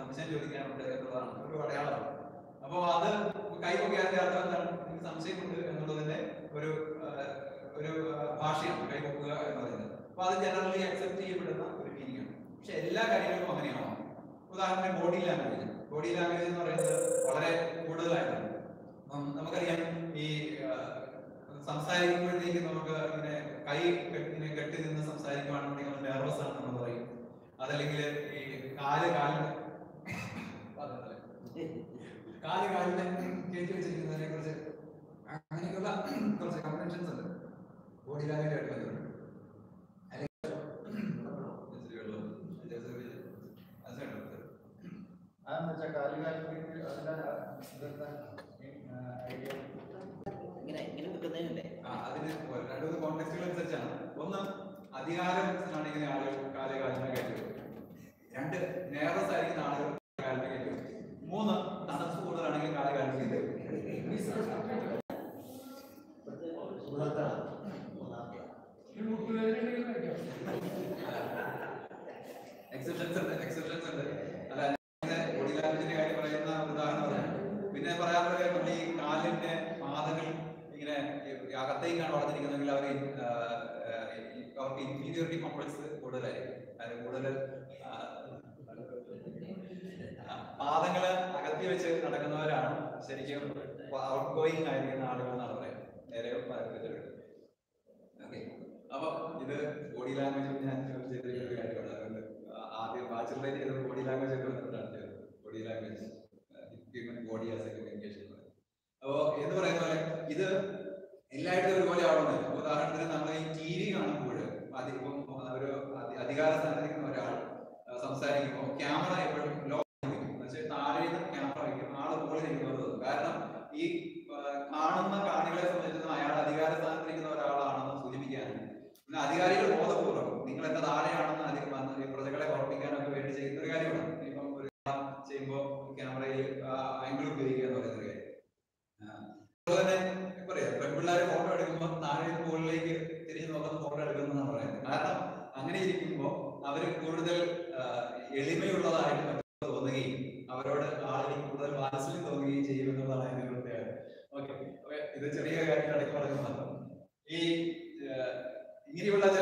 സംശയം ചോദിക്കാനുണ്ട് എന്നുള്ളതാണ് ഒരു അടയാളമാണ് അപ്പോൾ അത് കൈപൊക്കിയാന്റെ അർത്ഥം എന്താണ് എനിക്ക് സംശയമുണ്ട് എന്നുള്ളതിന്റെ ഒരു ആ, ഒരു ആ, ഭാഷയാണ് കൈപൊക്കുക എന്ന് പറയുന്നത് അപ്പൊ അത് ജനറലി അക്സെപ്റ്റ് ചെയ്യപ്പെടുന്ന ഒരു മീനിങ് ആണ് പക്ഷെ എല്ലാ കാര്യങ്ങൾക്കും അങ്ങനെയാണോ ഉദാഹരണത്തിന് ബോഡി ലാംഗ്വേജ് ബോഡി ലാംഗ്വേജ് എന്ന് പറയുന്നത് വളരെ കൂടുതലായിട്ടാണ് അപ്പം നമുക്കറിയാം ഈ ആ, സംസാരിക്കുമ്പോഴത്തേക്ക് നമുക്ക് ഇങ്ങനെ കൈ കെട്ടി- ഇങ്ങനെ കെട്ടി നിന്ന് സംസാരിക്കുവാണെന്നുണ്ടെങ്കിൽ നമ്മൾ നെർവസ് ആണ് നമ്മൾ പറയും അതല്ലെങ്കിൽ ഈ കാല് കാലിന് കാല് കാലിനെ കയറ്റി വെച്ചിരിക്കുന്നതിനെ കുറിച്ച് അങ്ങനെയൊക്കെയുള്ള കുറച്ച് കൺവെൻഷൻസ് ഉണ്ട് ബോഡി ലാംഗ്വേജ് ആയിട്ട് ബന്ധപ്പെട്ട് ഇച്ചിരി വെള്ളം. ജസ്റ്റ് ഒരു- അത് വേണ്ട. അതെന്ന് വെച്ചാൽ കാലുകാലിലേക്ക് അതിന്റെ ഇതെന്താ ഐഡിയ ഇങ്ങനെ ഇങ്ങനെ വെക്കുന്നതിനല്ലേ ആ, അതിന് രണ്ടു മൂന്ന് കോണ്ടെക്സ്റ്റുകൾ അനുസരിച്ചാണ് ഒന്ന് അധികാരത്തിലാണെങ്കിൽ ആളുകൾ കാല് കാലിനെ കയറ്റി വെക്കും. രണ്ട് നേർവസ് ആയിരിക്കുന്ന ആളുകൾ കാലിനെ കയറ്റി വെക്കും. മൂന്ന് തണുപ്പ് കൂടുതലാണെങ്കിൽ കാല് കാലിനെ കയറ്റി വെക്കും. എക്സെപ്ഷൻസ് ഉണ്ട് എക്സെപ്ഷൻസ് ഉണ്ട് അല്ല ബോഡി ലാംഗ്വേജിന്റെ കാര്യം പറയുന്ന ഒരു ഉദാഹരണം പറഞ്ഞു പിന്നെ പറയാനുള്ള കാര്യം നമ്മൾ ഈ കാലിന്റെ പാദങ്ങൾ ഇങ്ങനെ ഈ അകത്തേക്കാണ് വളർന്നിരിക്കുന്നതെങ്കിൽ അവർ അവർക്ക് ഇൻഫീരിയോറിറ്റി കോംപ്ലക്സ് കൂടുതലായിരിക്കും അതായത് കൂടുതൽ ആ, ആ, പാദങ്ങള് അകത്തി വെച്ച് നടക്കുന്നവരാണ് ശരിക്കും ഔട്ട് ഗോയിങ് ആയിരിക്കുന്ന ആളുകൾ എന്നാണ് പറയുന്നത് നേരെ വെച്ചിട്ടുണ്ട് ഓക്കെ അപ്പൊ ഇത് ബോഡി ലാംഗ്വേജ് ഞാൻ ചോദിച്ച ചെയ്തിരിക്കുന്ന ഒരു കാര്യമാണ് അതുകൊണ്ട് ആ- ആദ്യം ബാച്ചിലറേറ്റ് ചെയ്തത് ബോഡി ലാംഗ്വേജ് ഒക്കെ വന്നിട്ടാണ് ചെയ്തത് body language human body as a communication അപ്പോ എന്ന് പറയുന്ന പോലെ ഇത് എല്ലായിടത്തും ഒരുപോലെ ആവണമെന്നില്ല ഉദാഹരണത്തിന് നമ്മൾ ഈ ടി വി കാണുമ്പോൾ അത് ഇപ്പം ഒരു അധി- അധികാര സ്ഥാനത്തിരിക്കുന്ന ഒരാൾ ആ, സംസാരിക്കുമ്പോൾ ക്യാമറ എപ്പോഴും ലോ എന്നുവെച്ചാൽ താഴെ നിന്ന് ക്യാമറ വയ്ക്കും ആള് മുകളിൽ ഇരിക്കുന്നത് കാരണം ഈ ആ, കാണുന്ന കാണികളെ സംബന്ധിച്ചിടത്തോളം അയാൾ അധികാര സ്ഥാനത്തിരിക്കുന്ന ഒരാളാണെന്ന് സൂചിപ്പിക്കാനും പിന്നെ അധികാരികൾ ബോധപൂർവ്വം നിങ്ങൾ എന്റെ താഴെയാണെന്ന് അധികം വന്ന് ഈ പ്രജകളെ ഓർമ്മിക്കാനൊക്കെ വേണ്ടി ചെയ്യുന്ന ഒരു കാര്യമാണ് ഇപ്പം ഒരു ചെയ്യുമ്പോൾ ക്യാമറയിൽ ആംഗിൾ ഉപയോഗിക്കുക എന്ന് പറയുന്ന ഒരു കാര്യം ആ, അതുപോലെ തന്നെ പറയാം പെൺപിള്ളേരെ ഫോട്ടോ എടുക്കുമ്പോൾ താഴെ നിന്ന് മുകളിലേക്ക് തിരിഞ്ഞു നോക്കുന്ന ഫോട്ടോ എടുക്കുന്നതാണ് പറയുന്നത് കാരണം അങ്ങനെ ഇരിക്കുമ്പോൾ അവര് കൂടുതൽ ആ, എളിമയുള്ളതായിട്ട് മറ്റുള്ളവർക്ക് തോന്നുകയും അവരോട് ആളുകൾ കൂടുതൽ വാത്സല്യം തോന്നുകയും ചെയ്യും എന്നുള്ളതാണ് അതിന്റെ പ്രത്യേകത ഓക്കെ ഇത് ചെറിയ കാര്യം ഇടയ്ക്ക് പറയുന്നത് ഈ ആ, ഇങ്ങനെയുള്ള ചില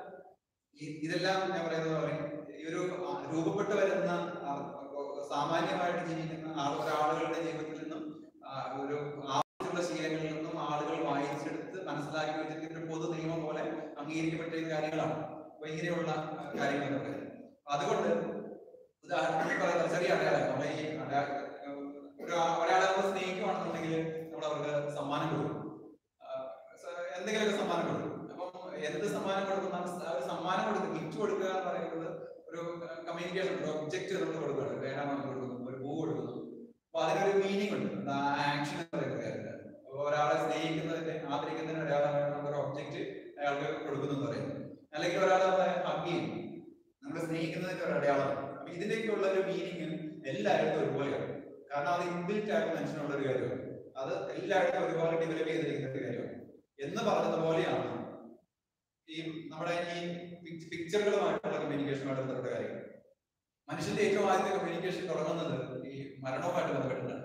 ഈ- ഇതെല്ലാം ഞാൻ പറയുന്നത് പോലെ ഈ ഒരു ആ, രൂപപ്പെട്ട് വരുന്ന ആ, സാമാന്യമായിട്ട് ജീവിക്കുന്ന ആൾ ഒരാളുകളുടെ ജീവിതത്തിൽ നിന്നും ആ, ഒരു ആവശ്യമുള്ള ശീലങ്ങളിൽ നിന്നും ആളുകൾ വായിച്ചെടുത്ത് മനസ്സിലാക്കി വെച്ചിരിക്കുന്ന ഒരു പൊതു നിയമം പോലെ അംഗീകരിക്കപ്പെട്ട കാര്യങ്ങളാണ് അപ്പൊ ഇങ്ങനെയുള്ള ആ, കാര്യങ്ങൾ എന്ന് പറയുന്നത് അപ്പൊ അതുകൊണ്ട് ഉദാഹരണത്തിന് പറയുന്നത് ചെറിയ അടയാളം നമ്മൾ ഈ അടയാ- ഒരു ആ- ഒരാളെ നമ്മൾ സ്നേഹിക്കുകയാണെന്നുണ്ടെങ്കിൽ നമ്മൾ അവർക്ക് സമ്മാനം കൊടുക്കും ആ, സ- എന്തെങ്കിലുമൊക്കെ സമ്മാനം കൊടുക്കും അപ്പം എന്ത് സമ്മാനം കൊടുക്കുന്ന ആ ഒരു സമ്മാനം കൊടുക്കുക ഗിഫ്റ്റ് കൊടുക്കുക എന്ന് പറയുന്നത് ഒരു കമ്മ്യൂണിക്കേഷൻ ഒരു ഒബ്ജക്റ്റ് നമ്മൾ കൊടുക്കുകയാണ് പേന നമ്മൾ കൊടുക്കുന്നു ഒരു പൂ കൊടുക്കുന്നു അപ്പൊ അതിനൊരു മീനിങ് ഉണ്ട് ആക്ഷൻ എന്ന് പറയുന്ന കാര്യത്തിൽ അപ്പൊ ഒരാളെ സ്നേഹിക്കുന്നതിന്റെ ആദരിക്കുന്നതിന് അടയാളമായിട്ട് നമ്മളൊരു ഒബ്ജക്റ്റ് അയാൾക്ക് കൊടുക്കുന്നു എന്ന് പറയുന്നത് അല്ലെങ്കിൽ ഒരാളെ നമ്മളെ ഹഗ് ചെയ്യും നമ്മൾ സ്നേഹിക്കുന്നതിന്റെ ഒരു അടയാളമാണ് അപ്പൊ ഇതിന്റെയൊക്കെയുള്ള ഒരു മീനിങ് എല്ലായിടത്തും ഒരുപോലെയാണ് കാരണം അത് ഇൻബിൽറ്റ് ആയിട്ട് മനുഷ്യനുള്ള ഒരു കാര്യമാണ് അത് എല്ലായിടത്തും ഒരുപോലെ ഡെവലപ്പ് ചെയ്തിരിക്കുന്ന ഒരു കാര്യമാണ് എന്ന് പറഞ്ഞത് പോലെയാണ് ഈ നമ്മുടെ ഈ പിക്ചറുകളുമായിട്ടുള്ള കമ്മ്യൂണിക്കേഷനുമായിട്ട് ബന്ധപ്പെട്ട കാര്യങ്ങൾ മനുഷ്യന്റെ ഏറ്റവും ആദ്യത്തെ കമ്മ്യൂണിക്കേഷൻ തുടങ്ങുന്നത് ഈ മരണവുമായിട്ട് ബന്ധപ്പെട്ടിട്ടാണ്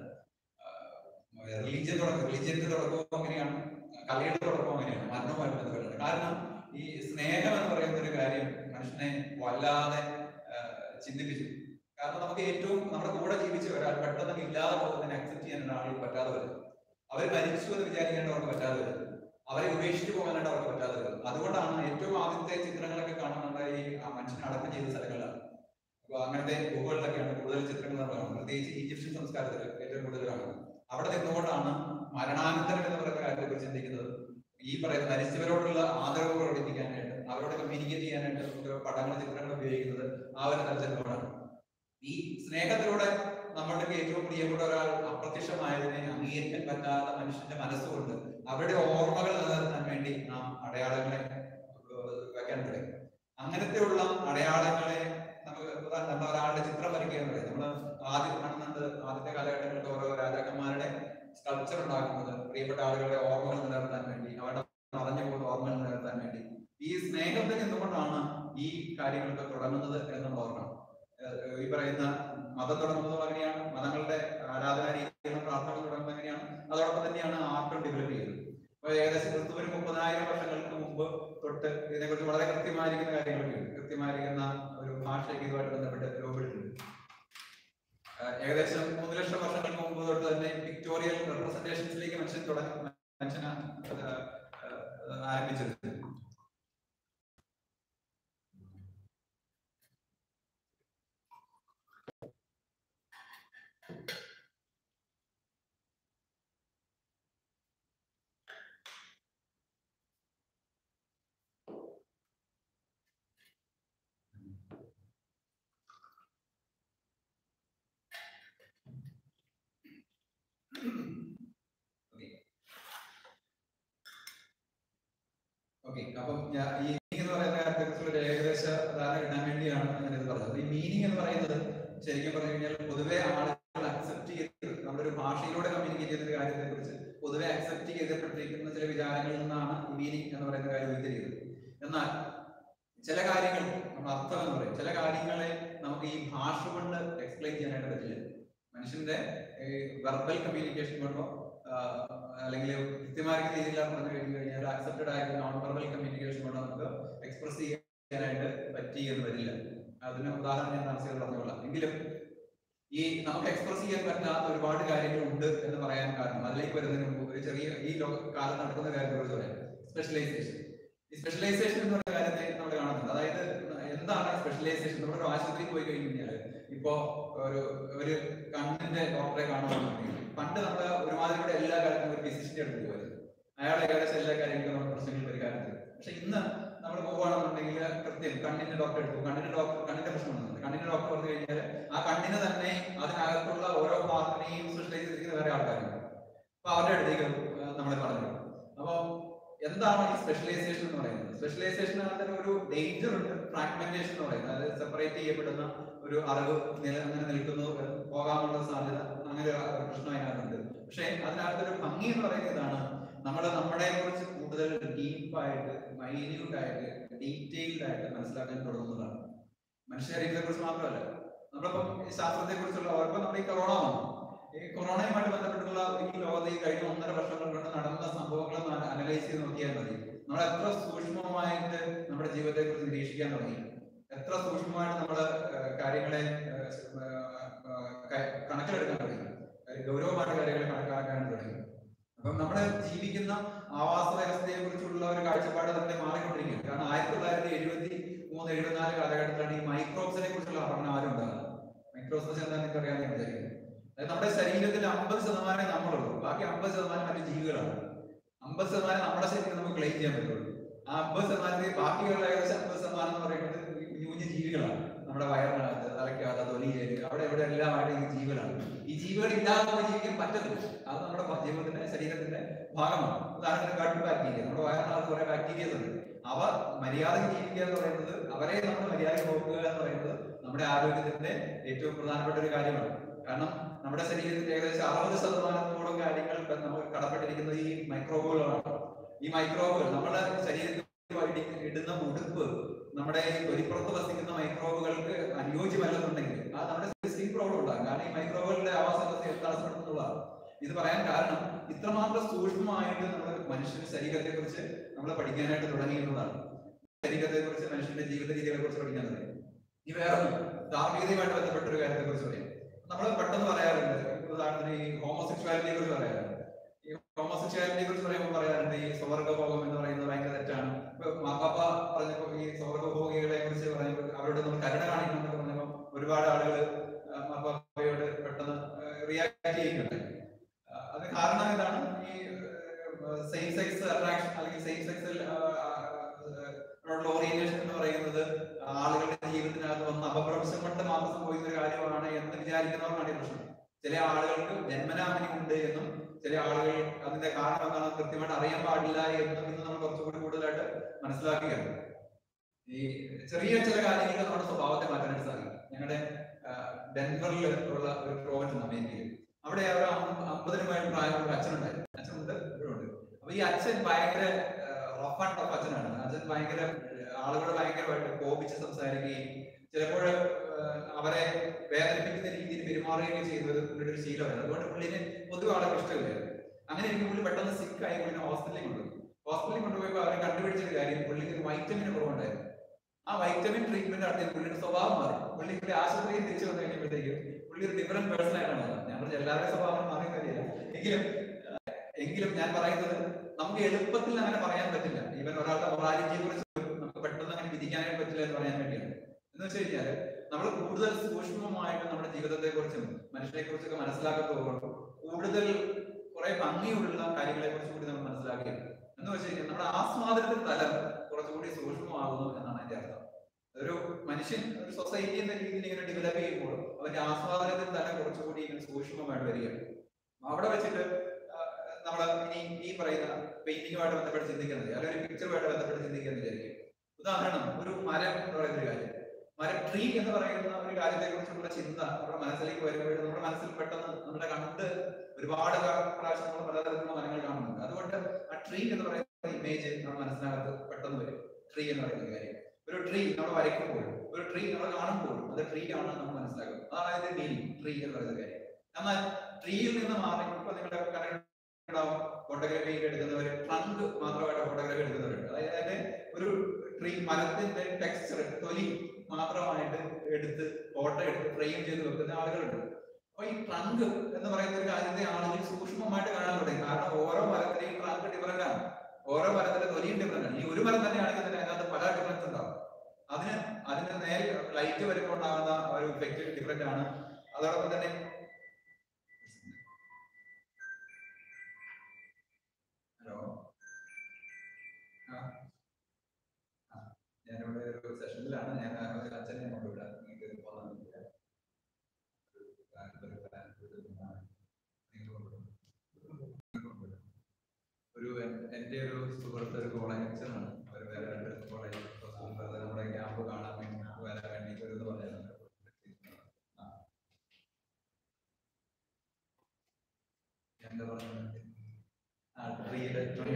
റിലീജിയൻ തുടക്കം റിലീജിയന്റെ തുടക്കവും അങ്ങനെയാണ് കലയുടെ തുടക്കവും അങ്ങനെയാണ് മരണവുമായിട്ട് ബന്ധപ്പെട്ടിട്ട് കാരണം ഈ സ്നേഹം എന്ന് പറയുന്ന ഒരു കാര്യം മനുഷ്യനെ വല്ലാതെ ആ, ചിന്തിപ്പിച്ചു കാരണം നമുക്ക് ഏറ്റവും നമ്മുടെ കൂടെ ജീവിച്ച ഒരാൾ പെട്ടെന്ന് ഇല്ലാതെ പോകുന്നതിനെ അക്സെപ്റ്റ് ചെയ്യാനാണ് ആളുകൾ പറ്റാതെ വരുന്നത് അവർ മരിച്ചു എന്ന് വിചാരിക്കേണ്ട അവർക്ക് പറ്റാതെ വരുന്നത് അവരെ ഉപേക്ഷിച്ചു പോകാനായിട്ട് അവർക്ക് പറ്റാതെ വരുന്നത് അതുകൊണ്ടാണ് ഏറ്റവും ആദ്യത്തെ ചിത്രങ്ങളൊക്കെ കാണുന്നത് ഈ ആ മനുഷ്യനെ അടക്കം ചെയ്ത സ്ഥലങ്ങളിലാണ് അപ്പൊ അങ്ങനത്തെ ഗുഹകളിലൊക്കെയാണ് കൂടുതൽ ചിത്രങ്ങൾ നമ്മൾ കാണുന്നത് പ്രത്യേകിച്ച് ഈജിപ്ഷ്യൻ സംസ്കാരത്തിൽ ഏറ്റവും കൂടുതൽ കാണുന്നത് അവിടെ നിന്നുകൊണ്ടാണ് മരണാനന്തരം എന്ന് പറയുന്ന കാര്യത്തെ കുറിച്ച് ചിന്തിക്കുന്നത് ഈ പറയുന്ന മരിച്ചവരോടുള്ള ആദരവ് പ്രകടിപ്പിക്കാനായിട്ട് അവരോട് കമ്മ്യൂണിക്കേറ്റ് ചെയ്യാനായിട്ട് നമുക്ക് പടങ്ങൾ ചിത്രങ്ങൾ ഉപയോഗിക്കുന്നത് ആ ഒരു തലത്തിലൂടെയാണ് ഈ സ്നേഹത്തിലൂടെ നമ്മളുടെ ഏറ്റവും പ്രിയപ്പെട്ട ഒരാൾ അപ്രത്യക്ഷമായതിനെ അംഗീകരിക്കാൻ പറ്റാത്ത മനുഷ്യന്റെ മനസ്സുകൊണ്ട് അവരുടെ ഓർമ്മകൾ നിലനിർത്താൻ വേണ്ടി നാം അടയാളങ്ങളെ ഏഹ്, വെക്കാൻ തുടങ്ങി അങ്ങനത്തെയുള്ള അടയാളങ്ങളെ നമുക്ക് ഉദാഹരണം നമ്മൾ ഒരാളുടെ ചിത്രം വരയ്ക്കുക എന്ന് പറയും നമ്മൾ ആദ്യം കാണുന്നുണ്ട് ആദ്യത്തെ കാലഘട്ടങ്ങളിൽ ഓരോ രാജാക്കന്മാരുടെ സ്കൾപ്ചർ ഉണ്ടാക്കുന്നത് പ്രിയപ്പെട്ട ആളുകളുടെ ഓർമ്മകൾ നിലനിർത്താൻ വേണ്ടി അവരുടെ മറഞ്ഞു പോകുന്ന ഓർമ്മകൾ നിലനിർത്താൻ വേണ്ടി ഈ സ്നേഹത്തിൽ നിന്നുകൊണ്ടാണ് ഈ കാര്യങ്ങളൊക്കെ തുടങ്ങുന്നത് എന്നുള്ള ഓർമ്മ ഏഹ് ഈ പറയുന്ന മതം തുടങ്ങുന്നത് അങ്ങനെയാണ് മതങ്ങളുടെ ആരാധന രീതികളും പ്രാർത്ഥനകൾ തുടങ്ങുന്നത് അങ്ങനെയാണ് അതോടൊപ്പം തന്നെയാണ് ആർട്ടും ഡെവലപ്പ് ചെയ്തത് അപ്പൊ ഏകദേശം ക്രിസ്തുവിന് മുപ്പതിനായിരം വർഷങ്ങൾക്ക് മുമ്പ് തൊട്ട് ഇതിനെക്കുറിച്ച് വളരെ കൃത്യമായിരിക്കുന്ന കാര്യങ്ങളൊക്കെ ഉണ്ട് കൃത്യമായിരിക്കുന്ന ഒരു ഭാഷയൊക്കെ ഇതുമായിട്ട് ബന്ധപ്പെട്ട് രൂപപ്പെടുത്തുന്നുണ്ട് ആഹ് ഏകദേശം മൂന്ന് ലക്ഷം വർഷങ്ങൾക്ക് മുമ്പ് തൊട്ട് തന്നെ പിക്ടോറിയൽ റെപ്രസെന്റേഷൻസിലേക്ക് മനുഷ്യൻ തുടങ്ങി മനുഷ്യൻ ആരംഭിച്ചത് ഓക്കെ അപ്പം ഞാൻ ഈ meaning എന്ന് പറയുന്ന കാര്യത്തെക്കുറിച്ചുള്ള ഒരു ഏകദേശ ധാരണ കിട്ടാൻ വേണ്ടിയാണ് ഞാൻ ഇത് പറഞ്ഞത് ഈ മീനിങ് എന്ന് പറയുന്നത് ശരിക്കും പറഞ്ഞു കഴിഞ്ഞാൽ പൊതുവെ ആളുകൾ അക്സെപ്റ്റ് ചെയ്ത് നമ്മുടെ ഒരു ഭാഷയിലൂടെ കമ്മ്യൂണിക്കേറ്റ് ചെയ്യുന്ന ഒരു കാര്യത്തെ കുറിച്ച് പൊതുവെ അക്സെപ്റ്റ് ചെയ്യപ്പെട്ടിരിക്കുന്ന ചില വിചാരങ്ങളിൽ നിന്നാണ് ഈ മീനിങ് എന്ന് പറയുന്ന കാര്യം ഉരുത്തിരിയുന്നത് എന്നാൽ ചില കാര്യങ്ങൾ നമ്മൾ അർത്ഥം എന്ന് പറയും ചില കാര്യങ്ങളെ നമുക്ക് ഈ ഭാഷ കൊണ്ട് എക്സ്പ്ലെയിൻ ചെയ്യാനായിട്ട് പറ്റില്ല മനുഷ്യന്റെ വെർബൽ കമ്മ്യൂണിക്കേഷൻ കൊണ്ടോ ആഹ് അല്ലെങ്കിൽ കൃത്യമായിരിക്കുന്ന രീതിയിൽ പറഞ്ഞു കഴിഞ്ഞു കഴിഞ്ഞാൽ അക്സെപ്റ്റഡ് ആയിട്ടുള്ള നോൺ വെർബൽ കമ്മ്യൂണിക്കേഷൻ കൊണ്ട് നമുക്ക് എക്സ്പ്രസ് ചെയ്യാനായിട്ട് പറ്റി എന്ന് വരില്ല അതിന് ഉദാഹരണം ഞാൻ മനസ്സിൽ പറഞ്ഞോളാം എങ്കിലും ഈ നമുക്ക് എക്സ്പ്രസ് ചെയ്യാൻ പറ്റാത്ത ഒരുപാട് കാര്യങ്ങൾ ഉണ്ട് എന്ന് പറയാൻ കാരണം അതിലേക്ക് വരുന്നതിന് മുമ്പ് ഒരു ചെറിയ ഈ ലോക കാലം നടക്കുന്ന കാര്യത്തെ കുറിച്ച് പറയാം സ്പെഷ്യലൈസേഷൻ ഈ സ്പെഷ്യലൈസേഷൻ എന്ന് പറയുന്ന കാര്യത്തെ നമ്മൾ കാണുന്നുണ്ട് അതായത് എന്താണ് സ്പെഷ്യലൈസേഷൻ നമ്മുടെ ഒരു ആശുപത്രിയിൽ പോയി കഴിഞ്ഞ് കഴിഞ്ഞാൽ ഇപ്പോ ഒരു ഒരു കണ്ണിന്റെ ഡോക്ടറെ കാണുകയാണെന്നുണ്ടെങ്കിൽ പണ്ട് നമ്മൾ ഒരുമാതിരി കൂടെ എല്ലാ കാര്യത്തിനും ഒരു ഫിസിഷ്യന്റെ അടുത്ത് പോകുമായിരുന്നു അയാൾ ഏകദേശം എല്ലാ കാര്യങ്ങളും നമ്മുടെ പ്രശ്നങ്ങൾ പരിഹാരം ചെയ്യും പക്ഷെ ഇന്ന് നമ്മൾ പോകുകയാണെന്നുണ്ടെങ്കിൽ കൃത്യം കണ്ണിന്റെ ഡോക്ടർ എടുത്തു കണ്ണിന്റെ ഡോക്ടർ കണ്ണിന്റെ പ്രശ്നമുണ്ട് കണ്ണിന്റെ ഡോക്ടർ പറഞ്ഞു കഴിഞ്ഞാൽ ആ കണ്ണിന് തന്നെ അതിനകത്തുള്ള ഓരോ പാർട്ടിനെയും സ്പെഷ്യലൈസ് ചെയ്തിരിക്കുന്ന വേറെ ആൾക്കാരുണ്ട് അപ്പൊ അവരുടെ അടുത്തേക്ക് നമ്മൾ പറഞ്ഞു അപ്പൊ എന്താണ് ഈ സ്പെഷ്യലൈസേഷൻ എന്ന് പറയുന്നത് സ്പെഷ്യലൈസേഷൻ അതിന് ഒരു ഡേഞ്ചർ ഉണ്ട് ഫ്രാഗ്മെന്റേഷൻ എന്ന് പറയുന്നത് അതായത് സെപ്പറേറ്റ് ചെയ്യപ്പെടുന്ന ഒരു അറിവ് നില അങ്ങനെ നിൽക്കുന്നു പോകാനുള്ള സാധ്യത അങ്ങനെ ഒരു പ്രശ്നം അതിനകത്തുണ്ട് പക്ഷെ അതിനകത്തൊരു ഭംഗി എന്ന് പറയുന്നത് ഇതാണ് നമ്മൾ നമ്മളെ കുറിച്ച് കൂടുതൽ ഡീപ്പായിട്ട് മൈന്യൂട്ട് ആയിട്ട് ഡീറ്റെയിൽഡ് ആയിട്ട് മനസ്സിലാക്കാൻ തുടങ്ങുന്നതാണ് മനുഷ്യ ശരീരത്തെ കുറിച്ച് മാത്രമല്ല നമ്മളിപ്പം ഈ ശാസ്ത്രത്തെ കുറിച്ചുള്ള ഇപ്പൊ നമ്മൾ ഈ കൊറോണ വന്നു ഈ കൊറോണയുമായിട്ട് ബന്ധപ്പെട്ടുള്ള ഈ ലോകത്ത് ഈ കഴിഞ്ഞ ഒന്നര വർഷങ്ങൾ കൊണ്ട് നടന്ന സംഭവങ്ങൾ അനലൈസ് ചെയ്ത് നോക്കിയാൽ മതി നമ്മൾ എത്ര സൂക്ഷ്മമായിട്ട് നമ്മുടെ ജീവിതത്തെ കുറിച്ച് നിരീക്ഷിക്കാൻ തുടങ്ങി എത്ര സൂക്ഷ്മമായിട്ട് നമ്മൾ കാര്യങ്ങളെ ഏഹ്, ഏഹ്, ക- കണക്കിലെടുക്കാൻ തുടങ്ങി കാര്യം ഗൗരവമായിട്ട് കാര്യങ്ങൾ കണക്കാക്കാൻ തുടങ്ങി അപ്പം നമ്മുടെ ജീവിക്കുന്ന ആവാസ വ്യവസ്ഥയെ കുറിച്ചുള്ള ഒരു കാഴ്ചപ്പാട് തന്നെ മാറിക്കൊണ്ടിരിക്കുകയാണ് കാരണം ആയിരത്തി തൊള്ളായിരത്തി എഴുപത്തി മൂന്ന് എഴുപത്തിനാല് കാലഘട്ടത്തിലാണ് ഈ മൈക്രോബ്സിനെ കുറിച്ചുള്ള പഠനം ആരും ഉണ്ടാകുന്നത് മൈക്രോബ്സ് എന്താണെന്ന് നിങ്ങൾക്ക് അറിയാൻ ഞാൻ വിചാരിക്കുന്നു അതായത് നമ്മുടെ ശരീരത്തിൽ അമ്പത് ശതമാനം നമ്മളുള്ളൂ ബാക്കി അമ്പത് ശതമാനം മറ്റു ജീവികളാണ് അമ്പത് ശതമാനം നമ്മുടെ ശരീരം നമുക്ക് ക്ലെയിം ചെയ്യാൻ പറ്റുള്ളൂ ആ അമ്പത് ശതമാനത്തിൽ ബാക്കിയുള്ള ഏകദേശം അമ്പത് ശതമാനം എന്ന് പറയുന്നത് ഈ കുഞ്ഞു കുഞ്ഞു ജീവികളാണ് നമ്മുടെ വയറിനകത്ത് തലയ്ക്കകത്ത് തൊലിയില് അവിടെ ഇവിടെ എല്ലാമായിട്ട് ഈ ജീവികളാണ് ഈ ജീവികൾ ഇല്ലാതെ നമുക്ക് ജീവിക്കാൻ പറ്റത്തില്ല അത് നമ്മുടെ ഭ- ജീവിതത്തിന്റെ ശരീരത്തിന്റെ ഭാഗമാണ് ഉദാഹരണത്തിന് ഗട്ട് ബാക്ടീരിയ നമ്മുടെ വയറിനകത്ത് കുറെ ബാക്ടീരിയസ് ഉണ്ട് അവ മര്യാദയ്ക്ക് ജീവിക്കുക എന്ന് പറയുന്നത് അവരെ നമ്മൾ മര്യാദയ്ക്ക് നോക്കുക എന്ന് പറയുന്നത് നമ്മുടെ ആരോഗ്യത്തിന്റെ ഏറ്റവും പ്രധാനപ്പെട്ട ഒരു കാര്യമാണ് കാരണം നമ്മുടെ ശരീരത്തിന്റെ ഏകദേശം അറുപത് ശതമാനത്തോളം കാര്യങ്ങൾ ഇപ്പൊ നമ്മൾ കടപ്പെട്ടിരിക്കുന്നത് ഈ മൈക്രോബുകളാണ് ഈ മൈക്രോബുകൾ നമ്മുടെ ശരീരത്തിൽ ഇടുന്ന ഉടുപ്പ് നമ്മുടെ ഈ തൊലിപ്പുറത്ത് വസിക്കുന്ന മൈക്രോബുകൾക്ക് അനുയോജ്യമല്ലെന്നുണ്ടെങ്കിൽ അത് നമ്മുടെ സ്കിൻ പ്രോബ്ലം ഉണ്ടാകും കാരണം ഈ മൈക്രോബുകളുടെ ആവാസ വ്യവസ്ഥയെ തടസ്സപ്പെടുത്തുന്നതാണ് ഇത് പറയാൻ കാരണം ഇത്രമാത്രം സൂക്ഷ്മമായിട്ട് നമ്മൾ മനുഷ്യന്റെ ശരീരത്തെ കുറിച്ച് നമ്മൾ പഠിക്കാനായിട്ട് തുടങ്ങിയിരുന്നതാണ് ശരീരത്തെ കുറിച്ച് മനുഷ്യന്റെ ജീവിത രീതികളെ കുറിച്ച് പഠിക്കാൻ തുടങ്ങി ഈ വേറെ ധാർമ്മികതയുമായിട്ട് ബന്ധപ്പെട്ട ഒരു കാര്യത്തെ കുറിച്ച് പറയാം നമ്മൾ പെട്ടെന്ന് പറയാറുണ്ട് ഉദാഹരണത്തിന് ഈ ഹോമോസെക്ഷുവാലിറ്റിയെ കുറിച്ച് പറയാറുണ്ട് ഈ ഹോമോസെക്ഷുവാലിറ്റിയെ കുറിച്ച് പറയുമ്പോൾ പറയാറുണ്ട് ഈ സ്വർഗഭോഗം എന്ന് പറയുന്നത് ഭയങ്കര തെറ്റാണ് ഇപ്പൊ മാപ്പാപ്പ പറഞ്ഞപ്പോ ഈ സ്വർഗഭോഗികളെ കുറിച്ച് പറയുമ്പോൾ അവരോട് നമ്മൾ കരുണ കാണിക്കണം എന്നൊക്കെ പറഞ്ഞപ്പോൾ ഒരുപാട് ആളുകൾ മാപ്പാപ്പയോട് പെട്ടെന്ന് റിയാക്ട് ചെയ്യുന്നുണ്ടായി ആ, അത് കാരണം ഇതാണ് ഈ സെയിം സെക്സ് അട്രാക്ഷൻ അല്ലെങ്കിൽ സെയിം സെക്സിൽ ഓറിയന്റേഷൻ എന്ന് പറയുന്നത് ആളുകളുടെ ജീവിതത്തിനകത്ത് വന്ന അപഭ്രംശം കൊണ്ട് മാത്രം സംഭവിക്കുന്ന ഒരു കാര്യമാണ് എന്ന് വിചാരിക്കുന്നവർക്കാണ് ഈ പ്രശ്നം ചില ആളുകൾക്ക് ജന്മനാമനി ഉണ്ട് എന്നും ചില ആളുകൾ അതിന്റെ കാരണം എന്താണെന്ന് കൃത്യമായിട്ട് അറിയാൻ പാടില്ല എന്നും ഇന്ന് നമ്മൾ കുറച്ചുകൂടി കൂടുതലായിട്ട് മനസ്സിലാക്കുകയാണ് ഈ ചെറിയ ചില കാര്യങ്ങൾക്ക് നമ്മുടെ സ്വഭാവത്തെ മാറ്റാനായിട്ട് സാധിക്കും ഞങ്ങളുടെ ഡെൻവറിൽ ഉള്ള ഒരു പ്രോവിൻസ് ഉണ്ട് അമേരിക്കയിൽ അവിടെ ഒരു അമ്പ- അമ്പതിന് മേൽ പ്രായമുള്ള ഒരു അച്ഛനുണ്ടായിരുന്നു അച്ഛനുണ്ട് ഇവരുണ്ട് അപ്പൊ ഈ അച്ഛൻ ഭയങ്കര റഫ് ആൻഡ് ടഫ് അച്ഛനാണ് അച്ഛൻ ഭയങ്കര ആളുകളോട് ഭയങ്കരമായിട്ട് കോപിച്ച് സംസാരിക്കുകയും ചിലപ്പോൾ അവരെ വേദനിപ്പിക്കുന്ന രീതിയിൽ പെരുമാറുകയൊക്കെ ചെയ്യുന്നത് പുള്ളിയുടെ ഒരു ശീലമായിരുന്നു അതുകൊണ്ട് പുള്ളിനെ പൊതുവെ ആളെ ഇഷ്ടമില്ലായിരുന്നു അങ്ങനെ എനിക്ക് പുള്ളി പെട്ടെന്ന് സിക്ക് ആയി പുള്ളിനെ ഹോസ്പിറ്റലിൽ കൊണ്ടുപോയി ഹോസ്പിറ്റലിൽ കൊണ്ടുപോയപ്പോൾ അവർ കണ്ടുപിടിച്ചൊരു കാര്യം പുള്ളിക്ക് ഒരു വൈറ്റമിൻ കുറവുണ്ടായിരുന്നു ആ വൈറ്റമിൻ ട്രീറ്റ്മെന്റ് നടത്തിയ പുള്ളിയുടെ സ്വഭാവം മാറി പുള്ളി പുള്ളി ആശുപത്രിയിൽ തിരിച്ചു വന്നു കഴിഞ്ഞപ്പോഴത്തേക്കും പുള്ളി ഒരു ഡിഫറെന്റ് പേഴ്സൺ ആയിട്ടാണ് വന്നത് ഞാൻ പറഞ്ഞ എല്ലാവരുടെയും സ്വഭാവം മാറിയ കാര്യമില്ല എങ്കിലും ആ, എങ്കിലും ഞാൻ പറയുന്നത് നമുക്ക് എളുപ്പത്തിൽ അങ്ങനെ പറയാൻ പറ്റില്ല ഈവൻ ഒരാളുടെ മൊറാലിറ്റിയെ കുറിച്ച് നമുക്ക് പെട്ടെന്ന് അങ്ങനെ വിധിക്കാനായിട്ട് പറ്റില്ല എന്ന് പറയാൻ വേണ്ടിയാണ് എന്ന് വെച്ച് കഴിഞ്ഞാല് നമ്മൾ കൂടുതൽ സൂക്ഷ്മമായിട്ട് നമ്മുടെ ജീവിതത്തെ കുറിച്ചും മനുഷ്യനെ കുറിച്ചൊക്കെ മനസ്സിലാക്കുമ്പോൾ കൂടുതൽ കുറെ ഭംഗിയുള്ള കാര്യങ്ങളെ കുറിച്ച് കൂടി നമ്മൾ മനസ്സിലാക്കുക എന്ന് വെച്ച് കഴിഞ്ഞാൽ നമ്മുടെ ആസ്വാദനത്തിന്റെ തലം കുറച്ചുകൂടി സൂക്ഷ്മമാകുന്നു എന്നാണ് അതിന്റെ അർത്ഥം ഒരു മനുഷ്യൻ ഒരു സൊസൈറ്റി എന്ന രീതിയിൽ ഇങ്ങനെ ഡെവലപ്പ് ചെയ്യുമ്പോൾ അവന്റെ ആസ്വാദനത്തിന്റെ തലം കുറച്ചുകൂടി ഇങ്ങനെ സൂക്ഷ്മമായിട്ട് വരികയാണ് അവിടെ വെച്ചിട്ട് നമ്മൾ ഇനി ഈ പറയുന്ന പെയിന്റിങ്ങുമായിട്ട് ബന്ധപ്പെട്ട് ചിന്തിക്കുന്നത് അല്ലെങ്കിൽ ഒരു പിക്ചറുമായിട്ട് ബന്ധപ്പെട്ട് ചിന്തിക്കുന്നത് വിചാരിക്കും ഉദാഹരണം ഒരു മരം എന്ന് പറയുന്ന ഒരു കാര്യം മരം ട്രീ എന്ന് പറയുന്ന ഒരു കാര്യത്തെ കുറിച്ചുള്ള ചിന്ത നമ്മുടെ മനസ്സിലേക്ക് വരുമ്പോൾ നമ്മുടെ മനസ്സിൽ പെട്ടെന്ന് നമ്മുടെ കണ്ട് ഒരുപാട് പ്രാവശ്യം നമ്മൾ പലതരത്തിലുള്ള മരങ്ങൾ കാണുന്നുണ്ട് അതുകൊണ്ട് ആ ട്രീ എന്ന് പറയുന്ന ഇമേജ് നമ്മുടെ മനസ്സിനകത്ത് പെട്ടെന്ന് വരും ട്രീ എന്ന് പറയുന്ന ഒരു കാര്യം ഒരു ട്രീ നമ്മൾ വരയ്ക്കുമ്പോൾ ഒരു ട്രീ നമ്മൾ കാണുമ്പോൾ അത് ട്രീ ആണ് നമ്മൾ മനസ്സിലാക്കുന്നത് അതാണ് അതിന്റെ മീനിങ് ട്രീ എന്ന് പറയുന്ന കാര്യം എന്നാൽ ട്രീയിൽ നിന്ന് മാറി ഇപ്പൊ നിങ്ങളുടെ കണ്ടിട്ടുണ്ടാവും ഫോട്ടോഗ്രാഫി എടുക്കുന്നവർ ട്രങ്ക് മാത്രമായിട്ട് ഫോട്ടോഗ്രാഫി എടുക്കുന്നവരുണ്ട് അതായത് അതിന്റെ ഒരു ട്രീ മരത്തിന്റെ ടെക്സ്ചർ തൊലി മാത്രമായിട്ട് എടുത്ത് ഫോട്ടോ എടുത്ത് ഫ്രെയിം ചെയ്ത് വെക്കുന്ന ആളുകളുണ്ട് അപ്പൊ ഈ ട്രങ്ക് എന്ന് പറയുന്ന ഒരു കാര്യത്തെ ആളുകൾ സൂക്ഷ്മമായിട്ട് കാണാൻ തുടങ്ങി കാരണം ഓരോ മരത്തിലെയും ട്രങ്ക് ഡിഫറെന്റ് ആണ് ഓരോ മരത്തിന്റെ തൊലിയും ഡിഫറെന്റ് ആണ് ഈ ഒരു മരം തന്നെയാണെങ്കിൽ തന്നെ അതിനകത്ത് പല ഡിഫറൻസ് ഉണ്ടാവും അതിന് അതിന് നേരെ ലൈറ്റ് വരുമ്പോൾ ഉണ്ടാകുന്ന ആ ഒരു ഇഫക്റ്റ് ഡിഫറെന്റ് ആണ് അതോടൊപ്പം തന്നെ ഹലോ ആ ആ, ഞാനിവിടെ ഒരു സെഷനിലാണ് ഞാൻ ആ ഒരു അച്ഛനെ കൊണ്ടുവിടാം നിങ്ങൾക്ക് പോകുന്നില്ല ഒരു എൻ- എന്റെ ഒരു സുഹൃത്ത് ഒരു കോളേജ് അച്ഛനാണ് അവർ വേറെ രണ്ട് കോളേജ് നമ്മുടെ ക്യാമ്പ് കാണാൻ വേണ്ടി വരാൻ വേണ്ടി വരുമെന്ന് പറഞ്ഞായിരുന്നു ആ. എന്താ പറഞ്ഞത് ആ ട്രീയുടെ ട്രീ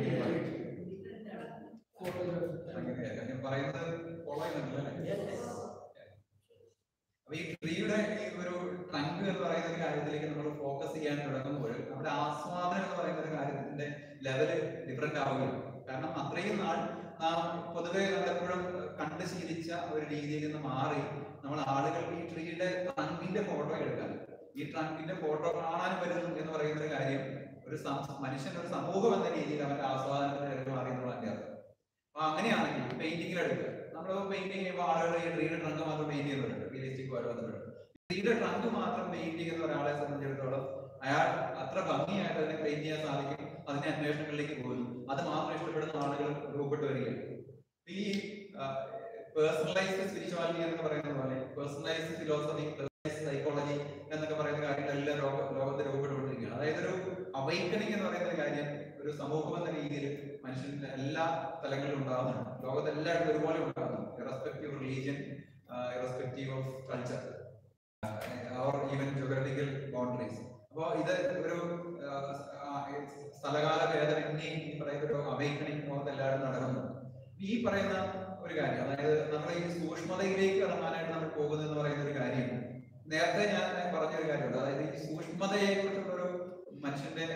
ഞാൻ പറയുന്നത് ഫോളോ ചെയ്യുന്നുണ്ടല്ലേ അപ്പൊ ഈ ട്രീയുടെ ഈ ഒരു ട്രങ്ക് എന്ന് പറയുന്ന ഒരു കാര്യത്തിലേക്ക് നമ്മൾ ഫോക്കസ് ചെയ്യാൻ തുടങ്ങുമ്പോൾ നമ്മുടെ ആസ്വാദനം എന്ന് പറയുന്ന ഒരു കാര്യത്തിന്റെ ലെവല് ഡിഫറെന്റ് ആവുകയാണ് കാരണം അത്രയും നാൾ നാം പൊതുവെ നമ്മളെപ്പോഴും കണ്ട് ശീലിച്ച ഒരു രീതിയിൽ നിന്ന് മാറി നമ്മൾ ആളുകൾ ഈ ട്രീയുടെ ട്രങ്കിന്റെ ഫോട്ടോ എടുക്കാൻ ഈ ട്രങ്കിന്റെ ഫോട്ടോ കാണാൻ വരുന്നു എന്ന് പറയുന്ന ഒരു കാര്യം ഒരു സം- മനുഷ്യൻ ഒരു സമൂഹം എന്ന രീതിയിൽ അവന്റെ ആസ്വാദനത്തിന് മാറി എന്നുള്ളതിന്റെ അർത്ഥം അപ്പൊ അങ്ങനെയാണെങ്കിൽ പെയിന്റിംഗിൽ എടുക്കുക നമ്മൾ പെയിന്റിംഗ് ചെയ്യുമ്പോൾ ആളുകൾ ഈ ട്രീയുടെ ട്രങ്ക് മാത്രം പെയിന്റ് ചെയ്യുന്നുണ്ട് റിയലിസ്റ്റിക്കുമായിട്ട് ബന്ധപ്പെട്ട് ട്രീയുടെ ട്രങ്ക് മാത്രം പെയിന്റ് ചെയ്യുന്ന ഒരാളെ സംബന്ധിച്ചിടത്തോളം അയാൾ അത്ര ഭംഗിയായിട്ട് അതിനെ പെയിന്റ് ചെയ്യാൻ സാധിക്കും അതിന്റെ അന്വേഷണങ്ങളിലേക്ക് പോകുന്നു അത് മാത്രം ഇഷ്ടപ്പെടുന്ന ആളുകൾ രൂപപ്പെട്ട് വരികയാണ് ഈ പേഴ്സണലൈസ്ഡ് സ്പിരിച്വാലിറ്റി എന്ന് പറയുന്ന പോലെ പേഴ്സണലൈസ്ഡ് ഫിലോസഫി പേഴ്സണലൈസ്ഡ് സൈക്കോളജി എന്നൊക്കെ പറയുന്ന കാര്യങ്ങളെല്ലാം ലോക ലോകത്ത് രൂപപ്പെട്ടുകൊണ്ടിരിക്കുകയാണ് അതായത് ഒരു അവൈക്കണിങ് എന്ന് പറയുന്ന ഒരു കാര്യം ഒരു സമൂഹം എന്ന രീതിയിൽ മനുഷ്യന്റെ എല്ലാ തലങ്ങളിലും ഉണ്ടാകുന്നുണ്ട് ലോകത്ത് എല്ലായിടത്തും ഒരുപോലെ ഉണ്ടാകുന്നു irrespective religion irrespective of culture or even geographical boundaries അപ്പോൾ ഇത് ഒരു ആ, ആ, സ്ഥലകാല ഭേദമന്യേ ഈ പറയുന്ന ഒരു അവൈക്കണിങ് ലോകത്ത് എല്ലായിടത്തും നടക്കുന്നു ഈ പറയുന്ന ഒരു കാര്യം അതായത് നമ്മൾ ഈ സൂക്ഷ്മതയിലേക്ക് ഇറങ്ങാനായിട്ട് നമ്മൾ പോകുന്നു എന്ന് പറയുന്ന ഒരു കാര്യം നേരത്തെ ഞാൻ പറഞ്ഞ ഒരു കാര്യമുണ്ട് അതായത് ഈ സൂക്ഷ്മതയെ കുറിച്ചുള്ള ഒരു മനുഷ്യന്റെ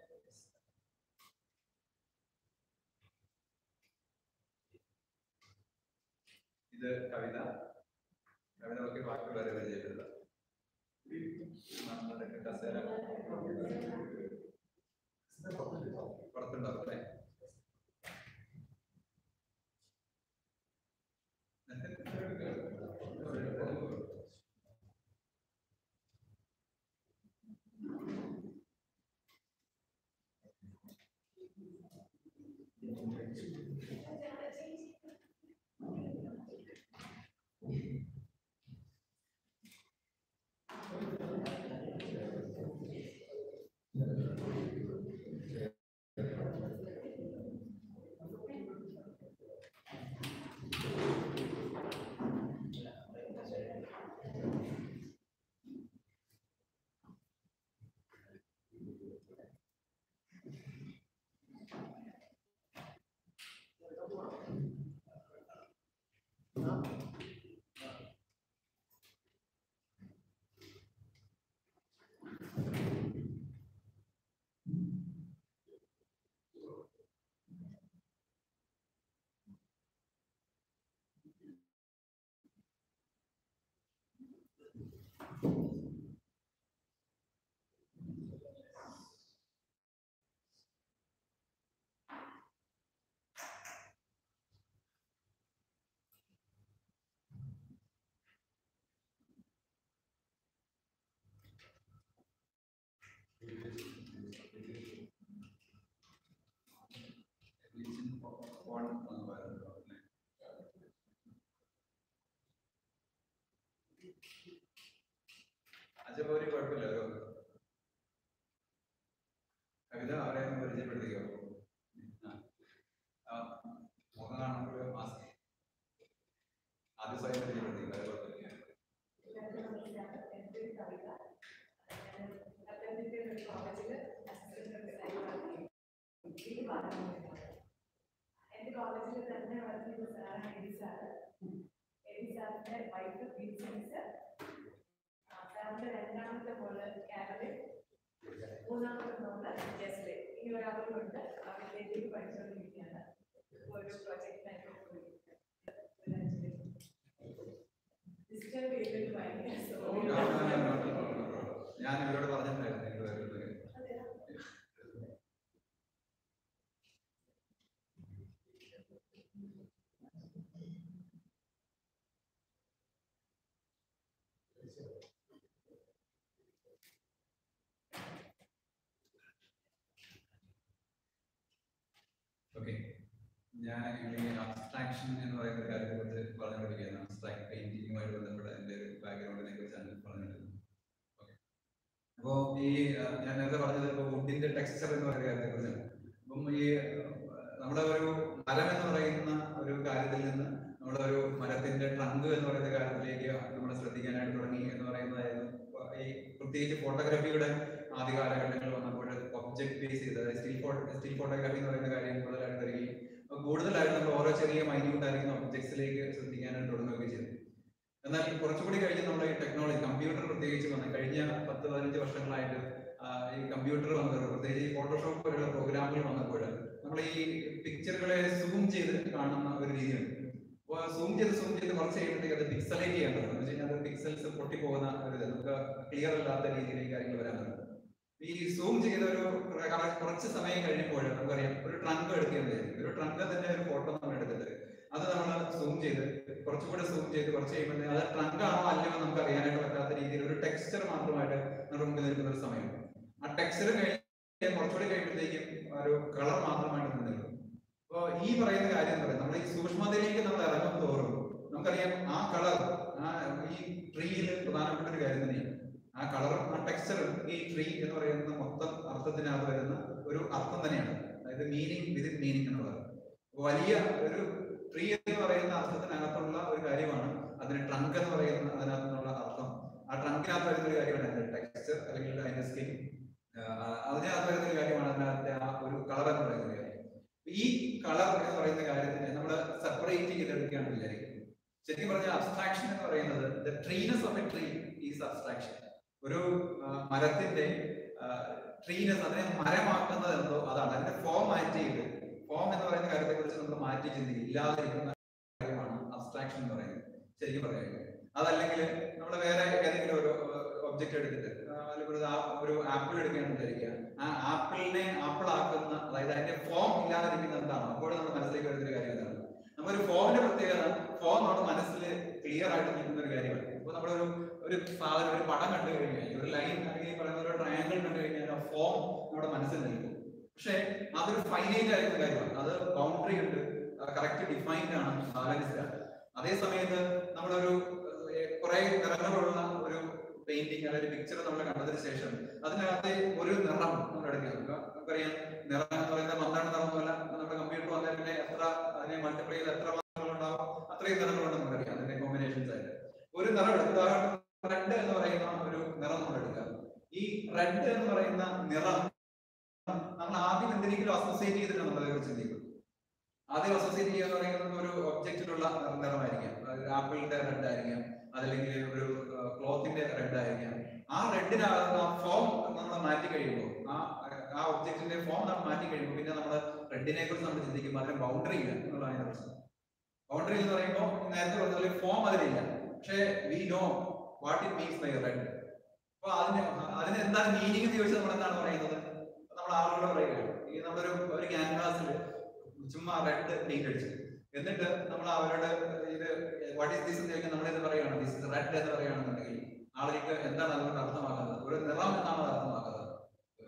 ഇത് കവിത കവിത നോക്കി ബാക്കിയുള്ളവരെ പരിചയപ്പെടുക നമ്മുടെ കസേര പുറത്തുണ്ടാവും അല്ലേ ഫോൺ എന്ന് പറയുന്നത് അല്ലേ? അച്ഛപ്പോ ഒരു കുഴപ്പമില്ല ഒരു കവിത അവരെ ഒന്ന് പരിചയപ്പെടുത്തിക്കോ ആ. ആ, മുഖം കാണുമ്പോൾ മാസ്ക് ആദ്യം സ്വയം പരിചയപ്പെടുത്തിക്കോ അത് കുഴപ്പമില്ല എന്റെ കോളേജിൽ തന്നെ വളർത്തിയ സാറാണ് എഡി സാറ് എഡി സാറിന്റെ വൈഫ് വിൻസെൻസ് സാറിന്റെ രണ്ടാമത്തെ മോള് കാരലിൻ മൂന്നാമത്തെ മോള് ജസ്ലിൻ ഇനി ഒരാളുണ്ട് അവർ ഡൽഹിയിൽ പഠിച്ചുകൊണ്ടിരിക്കുകയാണ് ഒരു പ്രൊജക്റ്റിനായിട്ട് ഡിസ്റ്റർബ് ചെയ്തിട്ട് ഭയങ്കര No, no, no, no, no, no, no. ഞാൻ ഇവരോട് പറഞ്ഞിട്ടുണ്ടായിരുന്നു നിങ്ങൾ വരുന്നത് ഓക്കെ ഞാൻ ഈ അബ്സ്ട്രാക്ഷൻ എന്ന് പറയുന്ന കാര്യത്തെ കുറിച്ച് പറഞ്ഞുകൊണ്ടിരിക്കുകയാണ് അബ്സ്ട്രാക്ട് പെയിന്റിങ്ങുമായിട്ട് ബന്ധപ്പെട്ട എൻ്റെ ഒരു ബാക്ക്ഗ്രൗണ്ടിനെ കുറിച്ചാണ് പറഞ്ഞിട്ടുള്ളത് ഓക്കെ അപ്പോൾ ഈ ആ, ഞാൻ നേരത്തെ പറഞ്ഞത് ഇപ്പോൾ വുഡിന്റെ ടെക്സ്ചർ എന്ന് പറയുന്ന കാര്യത്തെ കുറിച്ചാണ് അപ്പം ഈ ആ, നമ്മുടെ ഒരു മരം എന്ന് പറയുന്ന ഒരു കാര്യത്തിൽ നിന്ന് നമ്മുടെ ഒരു മരത്തിന്റെ ട്രങ്ക് എന്ന് പറയുന്ന കാര്യത്തിലേക്ക് നമ്മൾ ശ്രദ്ധിക്കാനായിട്ട് തുടങ്ങി എന്ന് പറയുന്നതായിരുന്നു ഇപ്പൊ ഈ പ്രത്യേകിച്ച് ഫോട്ടോഗ്രാഫിയുടെ ആദ്യ കാലഘട്ടങ്ങൾ വന്നപ്പോൾ ഒബ്ജക്ട് ബേസ് ചെയ്ത് സ്റ്റിൽ ഫോട്ടോ സ്റ്റിൽ ഫോട്ടോഗ്രാഫി എന്ന് പറയുന്ന കാര്യം കൂടുതലായിട്ട് വരികയും അപ്പൊ കൂടുതലായിട്ട് നമ്മൾ ഓരോ ചെറിയ മൈന്യൂട്ട് ആയിരിക്കുന്ന ഒബ്ജക്ട്സിലേക്ക് ശ്രദ്ധിക്കാനായിട്ട് തുടങ്ങുകയൊക്കെ ചെയ്തു എന്നാൽ കുറച്ചുകൂടി കഴിഞ്ഞ് നമ്മുടെ ഈ ടെക്നോളജി കമ്പ്യൂട്ടർ പ്രത്യേകിച്ച് വന്ന് കഴിഞ്ഞ പത്ത് പതിനഞ്ച് വർഷങ്ങളായിട്ട് ആ, ഈ കമ്പ്യൂട്ടർ വന്നത് പ്രത്യേകിച്ച് ഈ ഫോട്ടോഷോപ്പ് പോലുള്ള പ്രോഗ്രാമുകൾ വന്നപ്പോൾ നമ്മൾ ഈ പിക്ചറുകളെ സൂം ചെയ്ത് കാണുന്ന ഒരു രീതിയുണ്ട് അപ്പോൾ സൂം ചെയ്ത് സൂം ചെയ്ത് കുറച്ച് കഴിയുമ്പോഴത്തേക്ക് അത് പിക്സലേറ്റ് ചെയ്യാൻ പറ്റും എന്ന് വെച്ച് കഴിഞ്ഞാൽ അത് പിക്സൽസ് പൊട്ടിപ്പോകുന്ന ഒരു ഇത് നമുക്ക് ക്ലിയർ അല്ലാത്ത രീതിയിലേക്ക് കാര്യങ്ങൾ വരാൻ പറ്റും ഈ സൂം ചെയ്ത ഒരു കുറ- കുറച്ച് സമയം കഴിഞ്ഞപ്പോൾ നമുക്കറിയാം ഒരു ട്രങ്ക് എടുക്കുന്നത് ഒരു ട്രങ്ക് തന്നെ ഒരു ഫോട്ടോ നമ്മൾ എടുത്തിട്ട് അത് നമ്മൾ സൂം ചെയ്ത് കുറച്ചുകൂടെ സൂം ചെയ്ത് കുറച്ച് കഴിയുമ്പോൾ അത് ട്രങ്ക് ആണോ അല്ലയോ നമുക്ക് അറിയാനായിട്ട് പറ്റാത്ത രീതിയിൽ ഒരു ടെക്സ്ചർ മാത്രമായിട്ട് നമ്മുടെ മുമ്പിൽ നിൽക്കുന്ന ഒരു സമയം ആ ടെക്സ്ചർ കഴിഞ്ഞ് കുറച്ചുകൂടി കഴിയുമ്പോഴത്തേക്കും ഒരു കളർ മാത്രമായിട്ട് നിൽക്കും അപ്പോൾ ഈ പറയുന്ന കാര്യം എന്ന് പറയുന്നത് നമ്മൾ ഈ സൂക്ഷ്മതയിലേക്ക് നമ്മൾ ഇറങ്ങും തോറും നമുക്കറിയാം ആ കളർ ആ ഈ ട്രീയിൽ പ്രധാനപ്പെട്ട ഒരു കാര്യം തന്നെയാണ് ആ കളറും ആ ടെക്സ്ചറും ഈ ട്രീ എന്ന് പറയുന്ന മൊത്തം അർത്ഥത്തിനകത്ത് വരുന്ന ഒരു അർത്ഥം തന്നെയാണ് അതായത് മീനിങ് വിതിൻ മീനിങ് എന്നുള്ളത് വലിയ ഒരു ട്രീ എന്ന് പറയുന്ന അർത്ഥത്തിനകത്തുള്ള ഒരു കാര്യമാണ് അതിന് ട്രങ്ക് എന്ന് പറയുന്ന അതിനകത്തുള്ള അർത്ഥം ആ ട്രങ്കിനകത്ത് വരുന്ന ഒരു കാര്യമാണ് അതിന്റെ ടെക്സ്ചർ അല്ലെങ്കിൽ അതിന്റെ സ്കിൻ അതിനകത്ത് വരുന്ന ഒരു കാര്യമാണ് അതിനകത്തെ ആ ഒരു കളർ എന്ന് പറയുന്ന ഒരു കാര്യം ഈ കളർ എന്ന് പറയുന്ന കാര്യത്തിനെ നമ്മൾ സെപ്പറേറ്റ് ചെയ്തെടുക്കുകയാണ് വിചാരിക്കുന്നത് ശരിക്കും പറഞ്ഞാൽ അബ്സ്ട്രാക്ഷൻ എന്ന് പറയുന്നത് the treeness of a tree is abstraction ഒരു ആ, മരത്തിന്റെ ട്രീനെസ് അതിനെ മരമാക്കുന്നത് എന്തോ അതാണ് അതിന്റെ ഫോം മാറ്റി ചെയ്ത് ഫോം എന്ന് പറയുന്ന കാര്യത്തെ കുറിച്ച് നമ്മൾ മാറ്റി ചിന്തിക്കും ഇല്ലാതിരിക്കുന്ന കാര്യമാണ് അബ്സ്ട്രാക്ഷൻ എന്ന് പറയുന്നത് ശരിക്കും പറയുന്നത് അതല്ലെങ്കിൽ നമ്മൾ വേറെ ഏതെങ്കിലും ഒരു ഒബ്ജക്റ്റ് എടുത്തിട്ട് ആ, അല്ലെങ്കിൽ ഒരു ആ- ഒരു ആപ്പിൾ എടുക്കുകയാണെന്ന് വിചാരിക്കുക ആ ആപ്പിളിനെ ആപ്പിൾ ആക്കുന്ന അതായത് അതിന്റെ ഫോം ഇല്ലാതിരിക്കുന്ന എന്താണ് അപ്പോൾ നമ്മുടെ മനസ്സിലേക്ക് വരുന്ന ഒരു കാര്യം എന്താണ് നമുക്കൊരു ഫോമിന്റെ പ്രത്യേകത ഫോം നമ്മുടെ മനസ്സിൽ ക്ലിയർ ആയിട്ട് നിൽക്കുന്ന ഒരു കാര്യമാണ് അപ്പൊ നമ്മളൊരു ഒരു സാധനം ഒരു പടം കണ്ടു കഴിഞ്ഞാൽ ഒരു ലൈൻ അല്ലെങ്കിൽ ഈ പറയുന്ന ഒരു ട്രയാങ്കിൾ കണ്ടു കഴിഞ്ഞാൽ ആ ഫോം നമ്മുടെ മനസ്സിൽ നിൽക്കും പക്ഷേ അതൊരു ഫൈനൈറ്റ് ആയിട്ടുള്ള കാര്യമാണ് അത് ബൗണ്ടറി ഉണ്ട് കറക്റ്റ് ഡിഫൈൻഡ് ആണ് ബാലൻസ്ഡ് ആണ് അതേ സമയത്ത് നമ്മളൊരു ഏഹ്, കുറെ നിറങ്ങളുള്ള ഒരു പെയിന്റിങ് അല്ലെങ്കിൽ പിക്ചർ നമ്മൾ കണ്ടതിന് ശേഷം അതിനകത്ത് ഒരു നിറം നമ്മൾ എടുക്കുക നമുക്ക് നമുക്കറിയാം നിറം എന്ന് പറയുന്നത് പന്ത്രണ്ട് നിറമൊന്നുമല്ല നമ്മുടെ കമ്പ്യൂട്ടർ വന്നാൽ പിന്നെ എത്ര അതിനെ മൾട്ടിപ്ലൈ ചെയ്ത് എത്ര നിറങ്ങളുണ്ടാവും അത്രയും നിറങ്ങളുണ്ട് നമുക്കറിയാം അതിന്റെ കോമ്പിനേഷൻസ് ആയിട്ട് ഒരു നിറം എടുക്കുക ഉദാഹരണം റെഡ് എന്ന് പറയുന്ന ഒരു നിറം നമ്മൾ എടുക്കുക ഈ റെഡ് എന്ന് പറയുന്ന നിറം നമ്മൾ ആദ്യം എന്തെങ്കിലും അസോസിയേറ്റ് ചെയ്തിട്ട് നമ്മൾ അതിനെ ചിന്തിക്കും ആദ്യം അസോസിയേറ്റ് ചെയ്യുക എന്ന് പറയുന്നത് ഒരു ഒബ്ജക്റ്റിലുള്ള നിറമായിരിക്കാം അതായത് ആപ്പിളിന്റെ റെഡ് ആയിരിക്കാം അതല്ലെങ്കിൽ ഒരു ക്ലോത്തിന്റെ റെഡ് ആയിരിക്കാം ആ റെഡിനകത്ത് ആ ഫോം നമ്മൾ മാറ്റി കഴിയുമ്പോൾ ആ ആ ഒബ്ജക്റ്റിന്റെ ഫോം നമ്മൾ മാറ്റി കഴിയുമ്പോൾ പിന്നെ നമ്മൾ റെഡിനെ കുറിച്ച് നമ്മൾ ചിന്തിക്കുമ്പോൾ അതിന് ബൗണ്ടറി ഇല്ല എന്നുള്ളതാണ് പ്രശ്നം ബൗണ്ടറി എന്ന് പറയുമ്പോൾ നേരത്തെ പറഞ്ഞ ഫോം അതിലില്ല പക്ഷേ we know what it means by red അപ്പൊ അതിന് അതിന് എന്താണ് മീനിങ് എന്ന് ചോദിച്ചാൽ നമ്മൾ എന്താണ് പറയുന്നത് നമ്മൾ ആളുകളോട് പറയുകയാണ് ഈ നമ്മളൊരു ഒരു ക്യാൻവാസിൽ ചുമ്മാ റെഡ് പെയിന്റ് അടിച്ചു എന്നിട്ട് നമ്മൾ അവരോട് ഇത് വാട്ട് ഈസ് ദിസ് എന്ന് ചോദിക്കാൻ നമ്മൾ ഇത് പറയുകയാണ് ദിസ് ഇസ് റെഡ് എന്ന് പറയുകയാണെന്നുണ്ടെങ്കിൽ ആളുകൾക്ക് എന്താണ് അതുകൊണ്ട് അർത്ഥമാക്കുന്നത് ഒരു നിറം എന്നാണ് അത് അർത്ഥമാക്കുന്നത്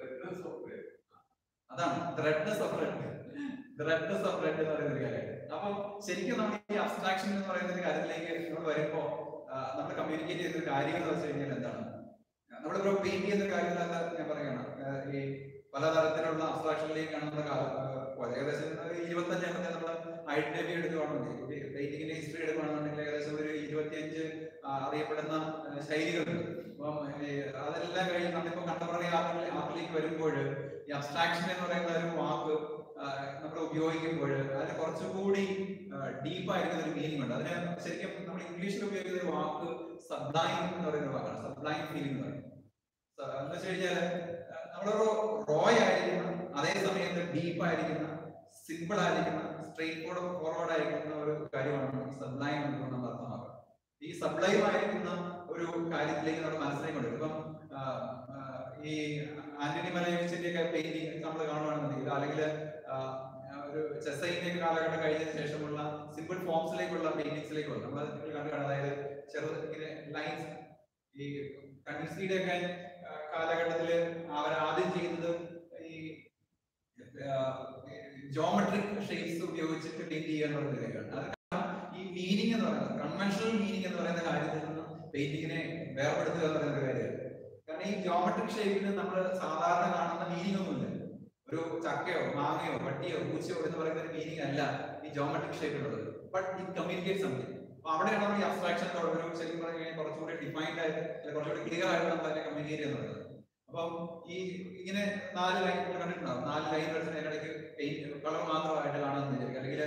അതാണ് redness of red redness of red എന്ന് പറയുന്ന ഒരു കാര്യമാണ് അപ്പൊ ശരിക്കും നമ്മൾ ഈ അബ്സ്ട്രാക്ഷൻ എന്ന് പറയുന്ന ഒരു കാര്യത്തിലേക്ക് നമ്മൾ വരുമ്പോ നമ്മൾ കമ്മ്യൂണിക്കേറ്റ് ചെയ്ത ഒരു കാര്യം എന്ന് വെച്ച് കഴിഞ്ഞാൽ എന്താണ് നമ്മളിപ്പോ പെയിന്റ് ചെയ്യുന്ന കാര്യങ്ങളല്ല ഞാൻ പറയുകയാണ് ആ, ഈ പലതരത്തിലുള്ള അബ്സ്ട്രാക്ഷനിലേക്കാണ് നമ്മൾ പോയത് ഏകദേശം ഒരു ഇരുപത്തഞ്ച് എണ്ണത്തെ നമ്മൾ ഐഡന്റിറ്റി എടുക്കുകയാണെന്നുണ്ടെങ്കിൽ പെയിന്റിങ്ങിന്റെ ഹിസ്റ്ററി എടുക്കുകയാണെന്നുണ്ടെങ്കിൽ ഏകദേശം ഒരു ഇരുപത്തിയഞ്ച് ആ, അറിയപ്പെടുന്ന ആ, ശൈലികളുണ്ട് അപ്പം ഈ അതെല്ലാം കഴിഞ്ഞ് നമ്മളിപ്പോ കണ്ടംപററി ആർട്ടിൽ ആർട്ടിലേക്ക് വരുമ്പോൾ ഈ അബ്സ്ട്രാക്ഷൻ എന്ന് പറയുന്ന ഒരു വാക്ക് നമ്മൾ ഉപയോഗിക്കുമ്പോൾ അതിന് കുറച്ചുകൂടി ഡീപ്പ് ആയിരിക്കുന്ന ഒരു മീനിങ് ഉണ്ട് അതിന് ശരിക്കും നമ്മൾ ഇംഗ്ലീഷിൽ ഉപയോഗിക്കുന്ന ഒരു വാക്ക് സബ്ലൈം എന്ന് പറയുന്ന ഒരു വാക്കാണ് സബ്ലൈം ഫീലിംഗ് എന്ന് പറയുന്നത് സ- എന്ന് വെച്ച് കഴിഞ്ഞാൽ നമ്മളൊരു റോയ് ആയിരിക്കുന്ന അതേ സമയത്ത് ഡീപ്പ് ആയിരിക്കുന്ന സിമ്പിൾ ആയിരിക്കുന്ന സ്ട്രെയിറ്റ് ഫോർവേഡ് ഫോർവേഡ് ആയിരിക്കുന്ന ഒരു കാര്യമാണ് സബ്ലൈം എന്ന് നമ്മൾ അർത്ഥമാക്കുക ഈ സബ്ലൈം ആയിരിക്കുന്ന ഒരു കാര്യത്തിലേക്ക് നമ്മൾ മനസ്സിലാക്കി കൊണ്ടുവരും ഇപ്പം ആ, ആ, ഈ ആന്റണി മലയച്ചിന്റെ ഒക്കെ പെയിന്റിംഗ് നമ്മൾ കാണുകയാണെന്നുണ്ടെങ്കിൽ അല്ലെങ്കിൽ ആ, ഒരു ചെസൈന്റെ കാലഘട്ടം കഴിഞ്ഞതിന് ശേഷമുള്ള സിമ്പിൾ ഫോംസിലേക്കുള്ള പെയിന്റിങ്സിലേക്കുള്ള നമ്മൾ നിങ്ങൾ കണ്ടു കാണും അതായത് ചെറു ഇങ്ങനെ ലൈൻസ് ഈ കൺസിയുടെ ഒക്കെ കാലഘട്ടത്തില് അവർ ആദ്യം ചെയ്യുന്നത് ഈ ജോമെട്രിക് ഷേപ്സ് ഉപയോഗിച്ചിട്ട് പെയിന്റ് ചെയ്യുക എന്ന് പറയുന്ന കാര്യമാണ് അത് കാരണം ഈ മീനിങ് എന്ന് പറയുന്നത് കൺവെൻഷണൽ മീനിങ് എന്ന് പറയുന്ന കാര്യത്തിൽ നിന്ന് പെയിന്റിങ്ങിനെ വേർപെടുത്തുക എന്ന് പറയുന്ന ഒരു കാര്യമാണ് കാരണം ഈ ജോമെട്രിക് ഷേപ്പിന് നമ്മൾ സാധാരണ കാണുന്ന മീനിങ് ഒന്നുമില്ല ഒരു ചക്കയോ മാങ്ങയോ വട്ടിയോ പൂച്ചയോ എന്ന് പറയുന്ന ഒരു മീനിങ് അല്ല ഈ ജോമെട്രിക് ഷേപ്പിലുള്ളത് ബട്ട് ഇറ്റ് കമ്മ്യൂണിക്കേറ്റ് സംതിങ് അപ്പൊ അവിടെയാണ് നമ്മൾ ഈ അബ്സ്ട്രാക്ഷൻ ഒരു ശരിക്കും പറഞ്ഞു കഴിഞ്ഞാൽ കുറച്ചുകൂടി ഡിഫൈൻഡ് ആയിട്ട് അല്ലെങ്കിൽ കുറച്ചുകൂടി ക്ലിയർ ആയിട്ട് നമ്മൾ അതിനെ കമ്മ്യൂണിക്കേറ്റ് ചെയ്യുന്നത് അപ്പം ഈ ഇങ്ങനെ നാല് ലൈൻ കണ്ടിട്ടുണ്ടാവും നാല് ലൈൻ വെച്ചിട്ട് അതിനിടയ്ക്ക് പെയിന്റ് കളർ മാത്രമായിട്ട് കാണുന്ന വിചാരിക്കും അല്ലെങ്കിൽ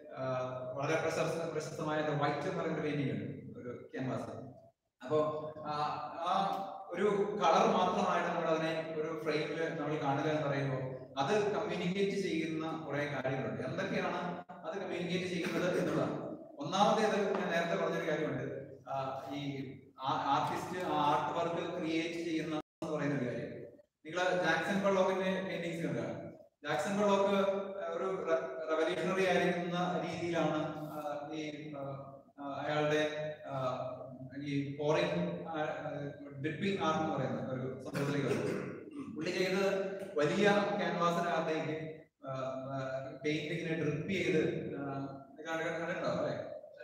വളരെ പ്രശസ്ത പ്രശസ്തമായ വൈറ്റ് എന്ന് പറയുന്ന പെയിന്റിംഗ് ഉണ്ട് ഒരു ക്യാൻവാസ് അപ്പോ ആ ആ ഒരു കളർ മാത്രമായിട്ട് നമ്മൾ അതിനെ ഒരു ഫ്രെയിമിൽ നമ്മൾ കാണുക എന്ന് പറയുമ്പോൾ അത് കമ്മ്യൂണിക്കേറ്റ് ചെയ്യുന്ന കുറെ കാര്യങ്ങളുണ്ട് എന്തൊക്കെയാണ് അത് കമ്മ്യൂണിക്കേറ്റ് ചെയ്യുന്നത് എന്നുള്ളതാണ് ഒന്നാമത്തേത് ഞാൻ നേരത്തെ പറഞ്ഞൊരു കാര്യമുണ്ട് ആ, ഈ ആർട്ടിസ്റ്റ് ആ ആർട്ട് വർക്ക് ക്രിയേറ്റ് ചെയ്യുന്ന എന്ന് പറയുന്ന ഒരു കാര്യം നിങ്ങൾ ജാക്സൺ ബള്ളോക്കിന്റെ പെയിന്റിങ്സ് കണ്ടുക ജാക്സൺ ബള്ളോക്ക് ഒരു റെവല്യൂഷണറി ആയിരിക്കുന്ന രീതിയിലാണ് ആ, ഈ ആ, ആ, അയാളുടെ ആ, ഈ ഫോറിൻ ഡ്രിപ്പിംഗ് ആർട്ട് എന്ന് പറയുന്ന ഒരു സംഭവത്തിലേക്ക് വരുന്നത് പുള്ളി ചെയ്തത് വലിയ ക്യാൻവാസിനകത്തേക്ക് പെയിന്റിങ്ങിനെ ഡ്രിപ്പ് ചെയ്ത് ആ, കണ്ട- കണ്ടിട്ടുണ്ടാവും അല്ലേ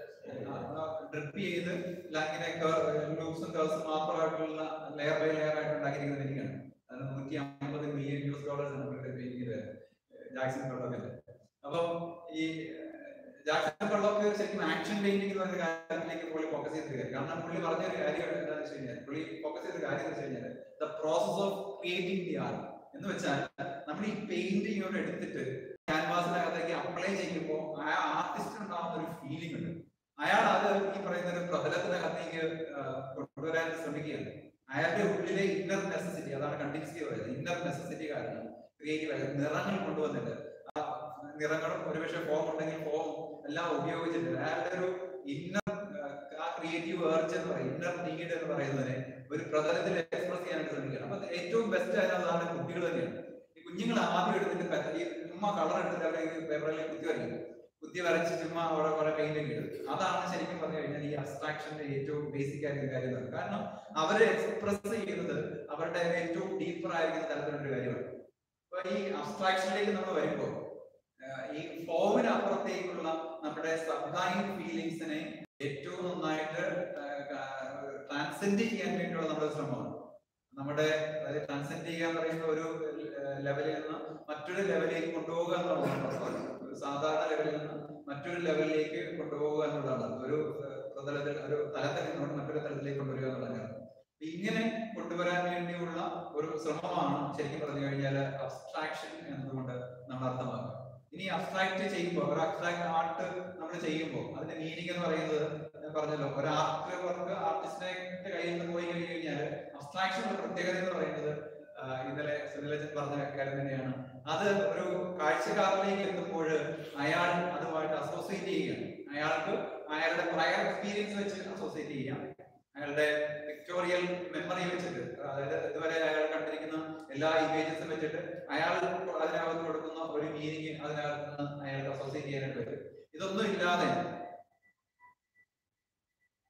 ഡ്രിപ്പ് ചെയ്ത് ഇങ്ങനെ ലൂപ്സും കേഴ്സും മാത്രമായിട്ടുള്ള ലെയർ ബൈ ലെയർ ആയിട്ട് ഉണ്ടാക്കിയിരിക്കുന്ന പെയിന്റിംഗാണ് അത് നൂറ്റി അമ്പത് മില്യൺ യു എസ് ഡോളേഴ്സ് ആണ് പുള്ളിയുടെ പെയിന്റിംഗ് ജാക്സൺ കള്ളൊക്കെ അപ്പം ഈ ജാക്സൺ കള്ളൊക്കെ ശരിക്കും ആക്ഷൻ പെയിന്റിംഗ് എന്ന് പറയുന്ന കാര്യത്തിലേക്ക് പുള്ളി ഫോക്കസ് ചെയ്തിട്ട് കാര്യം കാരണം പുള്ളി പറഞ്ഞ ഒരു കാര്യം എന്താണെന്ന് വെച്ച് കഴിഞ്ഞാൽ പുള്ളി ഫോക്കസ് ചെയ്ത കാര്യം എന്ന് വെച്ച് കഴിഞ്ഞാൽ the process of creating the art എന്ന് വെച്ചാൽ നമ്മൾ ഈ പെയിന്റ് ഇങ്ങോട്ട് എടുത്തിട്ട് ക്യാൻവാസിനകത്തേക്ക് അപ്ലൈ ചെയ്യുമ്പോൾ ആ ആർട്ടിസ്റ്റ് ഉണ്ടാകുന്ന ഒരു ഫീലിംഗ് ഉണ്ട് അയാൾ അത് ഈ പറയുന്ന ഒരു പ്രതലത്തിനകത്തേക്ക് ആ, കൊണ്ടുവരാൻ ശ്രമിക്കുകയാണ് അയാളുടെ ഉള്ളിലെ ഇന്നർ നെസസിറ്റി അതാണ് കണ്ടിന്യൂസ്ലി പറയുന്നത് ഇന്നർ നെസസിറ്റി കാരണം ക്രിയേറ്റീവ് ആയി നിറങ്ങൾ കൊണ്ടുവന്നിട്ട് ആ നിറങ്ങളും ഒരുപക്ഷെ ഫോം ഉണ്ടെങ്കിൽ ഫോം എല്ലാം ഉപയോഗിച്ചിട്ട് അയാളുടെ ഒരു ഇന്നർ ആ ക്രിയേറ്റീവ് ഏർജ് എന്ന് പറയും ഇന്നർ നീഡ് എന്ന് പറയുന്നതിനെ ഒരു പ്രതലത്തിൽ എക്സ്പ്രസ് ചെയ്യാനായിട്ട് ശ്രമിക്കുകയാണ് അപ്പൊ ഏറ്റവും ബെസ്റ്റ് ആയതാണ് കുട്ടികൾ തന്നെയാണ് ഈ കുഞ്ഞുങ്ങൾ ആദ്യം എടുത്തിട്ട് പെ- ഈ ചുമ്മാ കളർ എടുത്തിട്ട് അവരെ പേപ്പറിലേക്ക് കുത്തി വരയ്ക്കും കുത്തി വരച്ച് ചുമ്മാ അവിടെ കുറെ പെയിന്റ് ഒക്കെ ഇടും അതാണ് ശരിക്കും പറഞ്ഞു കഴിഞ്ഞാൽ ഈ അബ്സ്ട്രാക്ഷന്റെ ഏറ്റവും ബേസിക് ആയിട്ടുള്ള കാര്യം എന്ന് പറയുന്നത്. കാരണം അവരെ എക്സ്പ്രസ് ചെയ്യുന്നത് അവരുടെ ഏറ്റവും ഡീപ്പർ ആയിരിക്കുന്ന തരത്തിലുള്ള ഒരു കാര്യമാണ് അപ്പൊ ഈ അബ്സ്ട്രാക്ഷനിലേക്ക് നമ്മൾ വരുമ്പോൾ ഈ ഫോമിന് അപ്പുറത്തേക്കുള്ള നമ്മുടെ സബ്ലൈം ഫീലിങ്സിനെ ഏറ്റവും നന്നായിട്ട് ട്രാൻസെൻഡ് ചെയ്യാൻ വേണ്ടിയുള്ള നമ്മുടെ ശ്രമമാണ് നമ്മുടെ അതായത് ട്രാൻസെൻഡ് ചെയ്യുക എന്ന് പറയുന്ന ഒരു ലെവലിൽ നിന്ന് മറ്റൊരു ലെവലിലേക്ക് കൊണ്ടുപോകുക എന്നുള്ളതാണ് ഒരു സാധാരണ ലെവലിൽ നിന്ന് മറ്റൊരു ലെവലിലേക്ക് കൊണ്ടുപോകുക എന്നുള്ളതാണ് ഒരു ഏഹ്, പ്രതലത്തിൽ ഒരു തലത്തിൽ നിന്നുകൊണ്ട് മറ്റൊരു തലത്തിലേക്ക് കൊണ്ടുവരിക എന്നുള്ളതാണ് ഇങ്ങനെ കൊണ്ടുവരാൻ വേണ്ടിയുള്ള ഒരു ശ്രമമാണ് ശരിക്കും പറഞ്ഞു കഴിഞ്ഞാൽ അബ്സ്ട്രാക്ഷൻ എന്നതുകൊണ്ട് നമ്മൾ അർത്ഥമാക്കുക ഇനി അബ്സ്ട്രാക്ട് ചെയ്യുമ്പോൾ ഒരു അബ്സ്ട്രാക്ട് ആർട്ട് നമ്മൾ ചെയ്യുമ്പോൾ അതിന്റെ മീനിങ് എന്ന് പറയുന്നത് ഞാൻ പറഞ്ഞല്ലോ ഒരു ആർട്ട് വർക്ക് ആർട്ടിസ്റ്റിന്റെ കയ്യിൽ നിന്ന് പോയി കഴിഞ്ഞു കഴിഞ്ഞാൽ അബ്സ്ട്രാക്ഷന്റെ പ്രത്യേകത എന്ന് പറയുന്നത് ആ, ഇന്നലെ സുനിലച്ചൻ പറഞ്ഞ കാര്യം തന്നെയാണ് അത് ഒരു കാഴ്ചക്കാരിലേക്ക് എത്തുമ്പോൾ അയാൾ അതുമായിട്ട് അസോസിയേറ്റ് ചെയ്യുകയാണ് അയാൾക്ക് അയാളുടെ പ്രയർ എക്സ്പീരിയൻസ് വെച്ച് അസോസിയേറ്റ് ചെയ്യാം അയാളുടെ പിക്ടോറിയൽ മെമ്മറി വെച്ചിട്ട് അതായത് ഇതുവരെ അയാൾ കണ്ടിരിക്കുന്ന എല്ലാ ഇമേജസും വെച്ചിട്ട് അയാൾ അതിനകത്ത് കൊടുക്കുന്ന ഒരു മീനിങ് അതിനകത്ത് നിന്ന് അയാൾക്ക് അസോസിയേറ്റ് ചെയ്യാനായിട്ട് പറ്റും ഇതൊന്നും ഇല്ലാതെ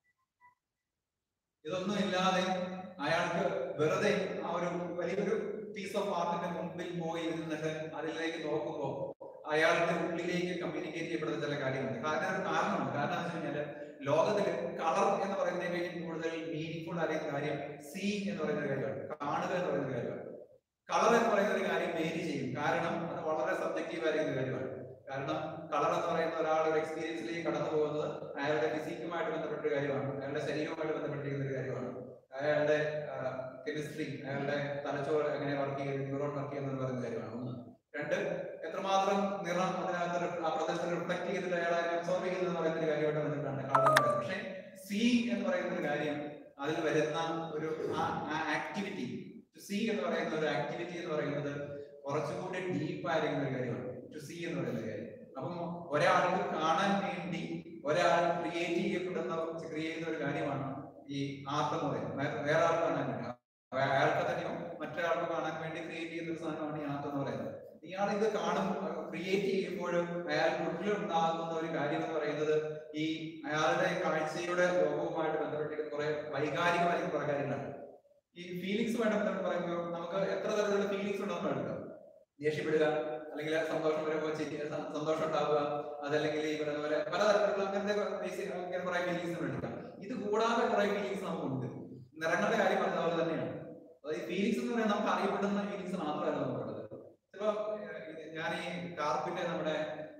ഇതൊന്നും ഇല്ലാതെ അയാൾക്ക് വെറുതെ ആ ഒരു വലിയൊരു പീസ് ഓഫ് ആർട്ടിന്റെ മുമ്പിൽ പോയി നിന്നിട്ട് അതിലേക്ക് നോക്കുമ്പോൾ അയാളുടെ ഉള്ളിലേക്ക് കമ്മ്യൂണിക്കേറ്റ് ചെയ്യപ്പെടുന്ന ചില കാര്യങ്ങളുണ്ട് കാരണം ഒരു കാരണമുണ്ട് കാരണം എന്ന് വെച്ച് കഴിഞ്ഞാല് ലോകത്തിൽ കളർ എന്ന് പറയുന്നതിനേക്കാൾ കൂടുതൽ മീനിങ് ഫുൾ അറിയുന്ന കാര്യം സീ എന്ന് പറയുന്ന ഒരു കാര്യമാണ് കാണുക എന്ന് പറയുന്ന ഒരു കാര്യമാണ് കളർ എന്ന് പറയുന്ന ഒരു കാര്യം വേരി ചെയ്യും കാരണം അത് വളരെ സബ്ജക്റ്റീവ് ആയിരിക്കുന്ന ഒരു കാര്യമാണ് കാരണം കളർ എന്ന് പറയുന്ന ഒരാൾ ഒരു എക്സ്പീരിയൻസിലേക്ക് കടന്നു പോകുന്നത് അയാളുടെ ഫിസിക്കുമായിട്ട് ബന്ധപ്പെട്ട ഒരു കാര്യമാണ് അയാളുടെ ശരീരവുമായിട്ട് ബന്ധപ്പെട്ടിരിക്കുന്ന ഒരു കാര്യമാണ് അയാളുടെ കെമിസ്ട്രി അയാളുടെ തലച്ചോറ് എങ്ങനെ വർക്ക് ചെയ്യുന്നു ന്യൂറോൺ വർക്ക് ചെയ്യുന്നു എന്ന് പറയുന്ന കാര്യമാണ് ഒന്ന് രണ്ട് എത്രമാത്രം നിറം അതിനകത്ത് റി- ആ പ്രദേശത്ത് റിഫ്ലക്ട് ചെയ്തിട്ട് അയാളെ അബ്സോർവ് ചെയ്യുന്നത് എന്ന് പറയുന്ന ഒരു കാര്യമായിട്ട് ബന്ധപ്പെട്ടാണ് കളർ എന്ന് പറയുന്നത് പക്ഷേ സീ എന്ന് പറയുന്ന ഒരു കാര്യം അതിൽ വരുന്ന ഒരു ആ ആക്ടിവിറ്റി ടു സീ എന്ന് പറയുന്ന ഒരു ആക്ടിവിറ്റി എന്ന് പറയുന്നത് കുറച്ചുകൂടി ഡീപ്പ് ആയിരിക്കുന്ന ഒരു കാര്യമാണ് ടു സീ എന്ന് പറയുന്ന കാര്യം അപ്പം ഒരാൾക്ക് കാണാൻ വേണ്ടി ഒരാൾ ക്രിയേറ്റ് ചെയ്യപ്പെടുന്ന ക്രിയേറ്റ് ചെയ്യുന്ന ഒരു കാര്യമാണ് ഈ ആർട്ട് എന്ന് പറയുന്നത് വേ- വേറെ ആൾ കാണാൻ വേണ്ടി അ- അയാൾക്ക് തന്നെയോ മറ്റൊരാൾക്ക് കാണാൻ വേണ്ടി ക്രിയേറ്റ് ചെയ്യുന്ന ഒരു സാധനമാണ് ഈ ആർട്ട് എന്ന് പറയുന്നത് ഇയാൾ ഇത് കാണും ക്രിയേറ്റ് ചെയ്യുമ്പോഴും അയാൾക്ക് ഉള്ളിലുണ്ടാകുന്ന ഒരു കാര്യം എന്ന് പറയുന്നത് ഈ അയാളുടെ കാഴ്ചയുടെ ലോകവുമായിട്ട് ബന്ധപ്പെട്ടിരിക്കുന്ന കുറെ വൈകാരികമായിരിക്കുന്ന കുറെ കാര്യങ്ങളാണ് ഈ ഫീലിങ്സുമായിട്ട് ബന്ധപ്പെട്ട് പറയുമ്പോൾ നമുക്ക് എത്ര തരത്തിലുള്ള ഫീലിങ്സ് ഉണ്ടെന്ന് എടുക്കാം ദേഷ്യപ്പെടുക അല്ലെങ്കിൽ സന്തോഷം വരുമ്പോൾ ചിരി- സ- സന്തോഷം ഉണ്ടാവുക അതല്ലെങ്കിൽ ഈ പറയുന്ന പോലെ പലതരത്തിലുള്ള അങ്ങനത്തെ basic അങ്ങനെ കുറെ ഫീലിങ്സ് എടുക്കാം ഇത് കൂടാതെ കുറെ ഫീലിങ്സ് നമുക്കുണ്ട് നിറങ്ങളുടെ കാര്യം പറഞ്ഞ പോലെ തന്നെയാണ് അതായത് ഫീലിങ്സ് എന്ന് പറയുന്നത് നമുക്ക് അറിയപ്പെടുന്ന ഫീലിങ്സ് മാത്രമല്ല നമുക്കുള്ളത് ഇപ്പൊ ഞാൻ ഈ കാർപ്പിന്റെ നമ്മുടെ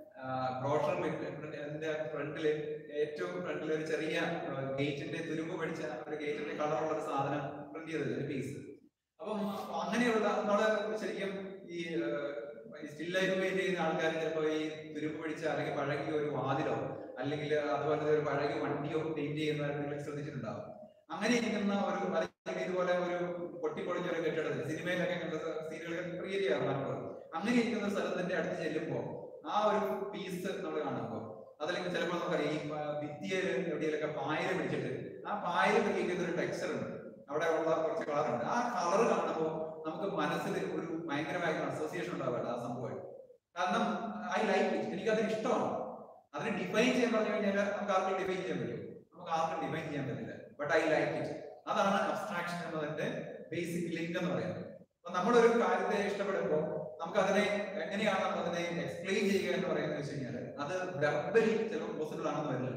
ബ്രോഷർ അതിന്റെ ഫ്രണ്ടില് ഏറ്റവും ഫ്രണ്ടിൽ ഒരു ചെറിയ ഗേറ്റിന്റെ തുരുമ്പ് പിടിച്ച ഒരു ഗേറ്റിന്റെ കളറുള്ള ഒരു സാധനം പ്രിന്റ് ചെയ്തത് ഒരു പീസ് അപ്പം അങ്ങനെയുള്ള നമ്മള് ശരിക്കും ഈ സ്റ്റിൽ ലൈഫ് പെയിന്റ് ചെയ്യുന്ന ആൾക്കാർ ചിലപ്പോൾ ഈ തുരുമ്പ് പിടിച്ച അല്ലെങ്കിൽ പഴകിയ ഒരു വാതിലോ അല്ലെങ്കിൽ അതുപോലെ ഒരു പഴകിയ വണ്ടിയോ പെയിന്റ് ചെയ്യുന്നവർ നിങ്ങൾ ശ്രദ്ധിച്ചിട്ടുണ്ടാവും അങ്ങനെ ഇരിക്കുന്ന ഒരു അല്ലെങ്കിൽ ഇതുപോലെ ഒരു പൊട്ടിപ്പൊളിഞ്ഞ ഒരു കെട്ടിടത്തിൽ സിനിമയിലൊക്കെ കണ്ട സീനുകൾ ക്രിയേറ്റ് ചെയ്യാറുണ്ട് അങ്ങനെ ഇരിക്കുന്ന ഒരു സ്ഥലത്തിന്റെ അടുത്ത് ചെല്ലുമ്പോൾ ആ ഒരു പീസ് നമ്മൾ കാണുമ്പോൾ അതല്ലെങ്കിൽ ചിലപ്പോൾ നമുക്കറിയാം ഈ പ- ഭിത്തിയില് എവിടെയൊക്കെ പായല് പിടിച്ചിട്ട് ആ പായല് പിടിക്കുന്ന ഒരു ടെക്സ്ചർ ഉണ്ട് അവിടെ ഉള്ള കുറച്ച് കളർ ഉണ്ട് ആ കളർ കാണുമ്പോൾ നമുക്ക് മനസ്സിൽ ഒരു ഭയങ്കരമായിട്ടുള്ള അസോസിയേഷൻ ഉണ്ടാവുകയാണ് ആ സംഭവമായിട്ട് കാരണം ഐ ലൈക്ക് ഇറ്റ് എനിക്കത് ഇഷ്ടമാണ് അതിനെ ഡിഫൈൻ ചെയ്യാൻ പറഞ്ഞു കഴിഞ്ഞാൽ നമുക്ക് ആർക്കും ഡിഫൈൻ ചെയ്യാൻ പറ്റും നമുക്ക് ആർക്കും ഡിഫൈൻ ചെയ്യാൻ പറ്റില്ല ബട്ട് ഐ ലൈക്ക് ഇറ്റ് അതാണ് അബ്സ്ട്രാക്ഷൻ എന്നതിന്റെ ബേസിക് ലിങ്ക് എന്ന് പറയുന്നത് അപ്പൊ നമ്മളൊരു കാര്യത്തെ ഇഷ്ടപ്പെടുമ്പോൾ നമുക്ക് അതിനെ എങ്ങനെയാണ് നമ്മൾ അതിനെ എക്സ്പ്ലെയിൻ ചെയ്യുക എന്ന് പറയുന്നത് വെച്ച് കഴിഞ്ഞാൽ അത് വെർബലി ചിലപ്പോൾ പോസിബിൾ ആണെന്ന് വരില്ല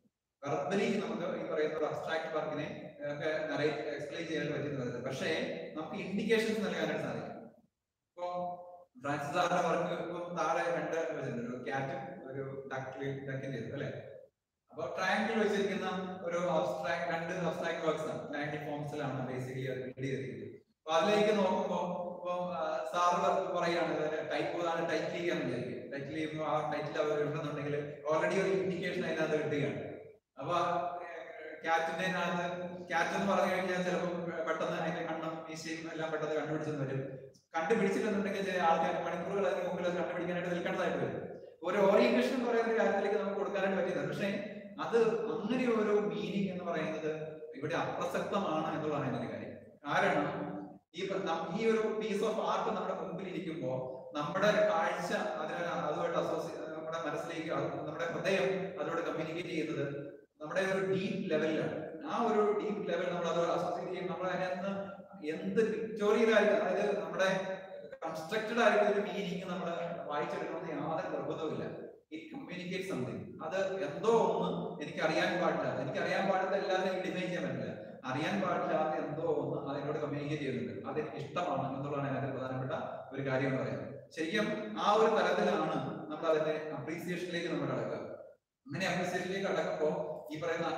വെർബലി നമുക്ക് ഈ പറയുന്ന ഒരു അബ്സ്ട്രാക്ട് വർക്കിനെ ഒക്കെ എക്സ്പ്ലെയിൻ ചെയ്യാൻ പറ്റുന്നത് പക്ഷേ നമുക്ക് ഇൻഡിക്കേഷൻസ് നൽകാനായിട്ട് സാധിക്കും ഇപ്പൊ ഫ്രാൻസിസ് സാറിന്റെ വർക്ക് ഇപ്പൊ താഴെ രണ്ട് വെച്ചിട്ടുണ്ട് ഒരു ക്യാറ്റും ഒരു ഡക്കിൽ ഡക്കിന്റെ അല്ലെ അപ്പൊ ട്രയാങ്കിൾ വെച്ചിരിക്കുന്ന ഒരു അബ്സ്ട്രാക്ട് രണ്ട് അബ്സ്ട്രാക്ട് വർക്ക്സ് ആണ് ട്രയാങ്കിൾ ഫോംസിലാണ് ബേസിക്കലി അത് റെഡി ചെയ്തിരിക്കുന്നത് അപ്പൊ അതിലേക്ക് നോക്കുമ്പോൾ ഇപ്പൊ സാറ് പറയാണ് ടൈപ്പ് ആണ് ടൈറ്റിൽ ചെയ്യാന്ന് വിചാരിക്കും ടൈറ്റിൽ ചെയ്യുമ്പോൾ ആ ടൈറ്റിൽ അവർ ഇടുന്നുണ്ടെങ്കിൽ ഓൾറെഡി ഒരു ഇൻഡിക്കേഷൻ അതിനകത്ത് കിട്ടുകയാണ് അപ്പൊ ക്യാറ്റിന്റെ ക്യാറ്റ് എന്ന് പറഞ്ഞു കഴിഞ്ഞാൽ ചിലപ്പോൾ പെട്ടെന്ന് അതിന്റെ കണ്ണും മീശയും എല്ലാം പെട്ടെന്ന് കണ്ടുപിടിച്ചെന്ന് വരും കണ്ടുപിടിച്ചില്ലെന്നുണ്ടെങ്കിൽ ചില ആൾക്കാർ മണിക്കൂറുകൾ അതിന് മുമ്പിൽ അത് കണ്ടുപിടിക്കാനായിട്ട് നിൽക്കേണ്ടതായിട്ട് വരും ഒരു ഓറിയന്റേഷൻ എന്ന് പറയുന്ന ഒരു കാര്യത്തിലേക്ക് നമുക്ക് കൊടുക്കാനായിട്ട് പറ്റിയത് പക്ഷേ അത് അങ്ങനെ ഒരു മീനിങ് എന്ന് പറയുന്നത് ഇവിടെ അപ്രസക്തമാണ് എന്നുള്ളതാണ് എന്റെ കാര്യം കാരണം ഈ പ- നം- ഈ ഒരു പീസ് ഓഫ് ആർട്ട് നമ്മുടെ മുമ്പിൽ ഇരിക്കുമ്പോൾ നമ്മുടെ കാഴ്ച അതിന് അതുമായിട്ട് അസോസിയ നമ്മുടെ മനസ്സിലേക്ക് അത് നമ്മുടെ ഹൃദയം അതിനോട് കമ്മ്യൂണിക്കേറ്റ് ചെയ്യുന്നത് നമ്മുടെ ഒരു ഡീപ്പ് ലെവലിലാണ് ആ ഒരു ഡീപ്പ് ലെവൽ നമ്മൾ അത് അസോസിയേറ്റ് ചെയ്യും നമ്മൾ അതിനകത്ത് എന്ത് പിക്ചോറിയൽ ആയിട്ട് അതായത് നമ്മുടെ കൺസ്ട്രക്റ്റഡ് ആയിട്ടുള്ള ഒരു മീനിങ് നമ്മൾ വായിച്ചെടുക്കണമെന്ന് യാതൊരു നിർബന്ധവുമില്ല ഇറ്റ് കമ്മ്യൂണിക്കേറ്റ് സംതിങ് അത് എന്തോ ഒന്ന് എനിക്ക് അറിയാൻ പാടില്ല എനിക്ക് അറിയാൻ പാടില്ല എല്ലാവരും ഡിഫൈൻ ചെയ്യാൻ പറ്റില്ല അറിയാൻ പാടില്ലാത്ത എന്തോ ഒന്ന് അതിനോട് കമ്മ്യൂണിക്കേറ്റ് ചെയ്യുന്നുണ്ട് അത് എനിക്ക് ഇഷ്ടമാണ് എന്നുള്ളതാണ് അതിന്റെ പ്രധാനപ്പെട്ട ഒരു കാര്യം എന്ന് പറയുന്നത് ശരിക്കും ആ ഒരു തലത്തിലാണ് നമ്മൾ അതിന്റെ അപ്രീസിയേഷനിലേക്ക് നമ്മൾ കടക്കുക അങ്ങനെ അപ്രീസിയേഷനിലേക്ക് കടക്കുമ്പോൾ ഈ പറയുന്ന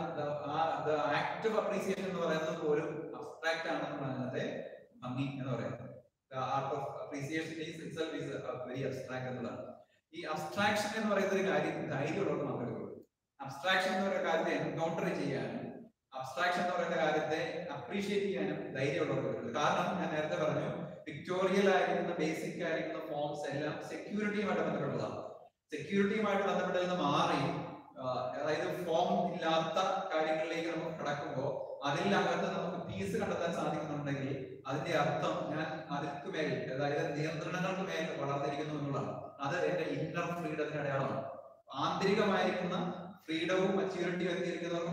ആക്റ്റീവ് അപ്രീസിയേഷൻ എന്ന് പറയുന്നത് പോലും അബ്സ്ട്രാക്ട് ആണെന്നാണ് അതിനകത്തെ ഭംഗി എന്ന് പറയുന്നത് art of appreciation is itself is very abstract എന്നുള്ളതാണ് ഈ അബ്സ്ട്രാക്ഷൻ എന്ന് പറയുന്ന ഒരു കാര്യം ധൈര്യമുള്ളവർക്ക് മാത്രമേ ഉള്ളൂ അബ്സ്ട്രാക്ഷൻ എന്ന് പറയുന്ന കാര്യത്തെ എൻകൗണ്ടർ ചെയ്യാനും അബ്സ്ട്രാക്ഷൻ എന്ന് പറയുന്ന കാര്യത്തെ അപ്രീഷിയേറ്റ് ചെയ്യാനും ധൈര്യമുള്ളവർക്ക് പറ്റുള്ളൂ കാരണം ഞാൻ നേരത്തെ പറഞ്ഞു പിക്ടോറിയൽ ആയിരിക്കുന്ന ബേസിക് ആയിരിക്കുന്ന ഫോംസ് എല്ലാം സെക്യൂരിറ്റിയുമായിട്ട് ബന്ധപ്പെട്ടതാണ് സെക്യൂരിറ്റിയുമായിട്ട് ബന്ധപ്പെട്ടതിൽ നിന്ന് മാറി ആ, അതായത് ഫോം ഇല്ലാത്ത കാര്യങ്ങളിലേക്ക് നമുക്ക് കടക്കുമ്പോൾ അതിലകത്ത് നമുക്ക് പീസ് കണ്ടെത്താൻ സാധിക്കുന്നുണ്ടെങ്കിൽ അതിന്റെ അർത്ഥം ഞാൻ അതിற்கு മേൽ അതായത് നിയന്ത്രണങ്ങൾക്ക് മേൽ വളർന്നിരിക്കുന്നു എന്നുള്ളതാണ് അത് എന്റെ ഇന്നർ ഫ്രീഡത്തിന്റെ അടയാളമാണ് ആന്തരികമായിരിക്കുന്ന ഫ്രീഡവും മെച്യൂരിറ്റിയും എത്തിയിരിക്കുന്നവർക്ക്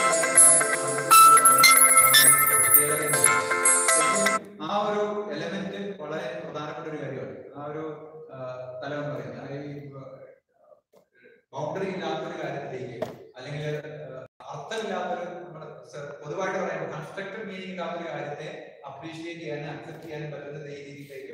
മാത്രമേ ആ ഒരു എലമെന്റ് ഇല്ലാത്തൊരു കാര്യത്തെ അപ്രീഷിയേറ്റ് ചെയ്യാനും അക്സെപ്റ്റ് ചെയ്യാനും പറ്റുന്ന രീതിയിലേക്ക്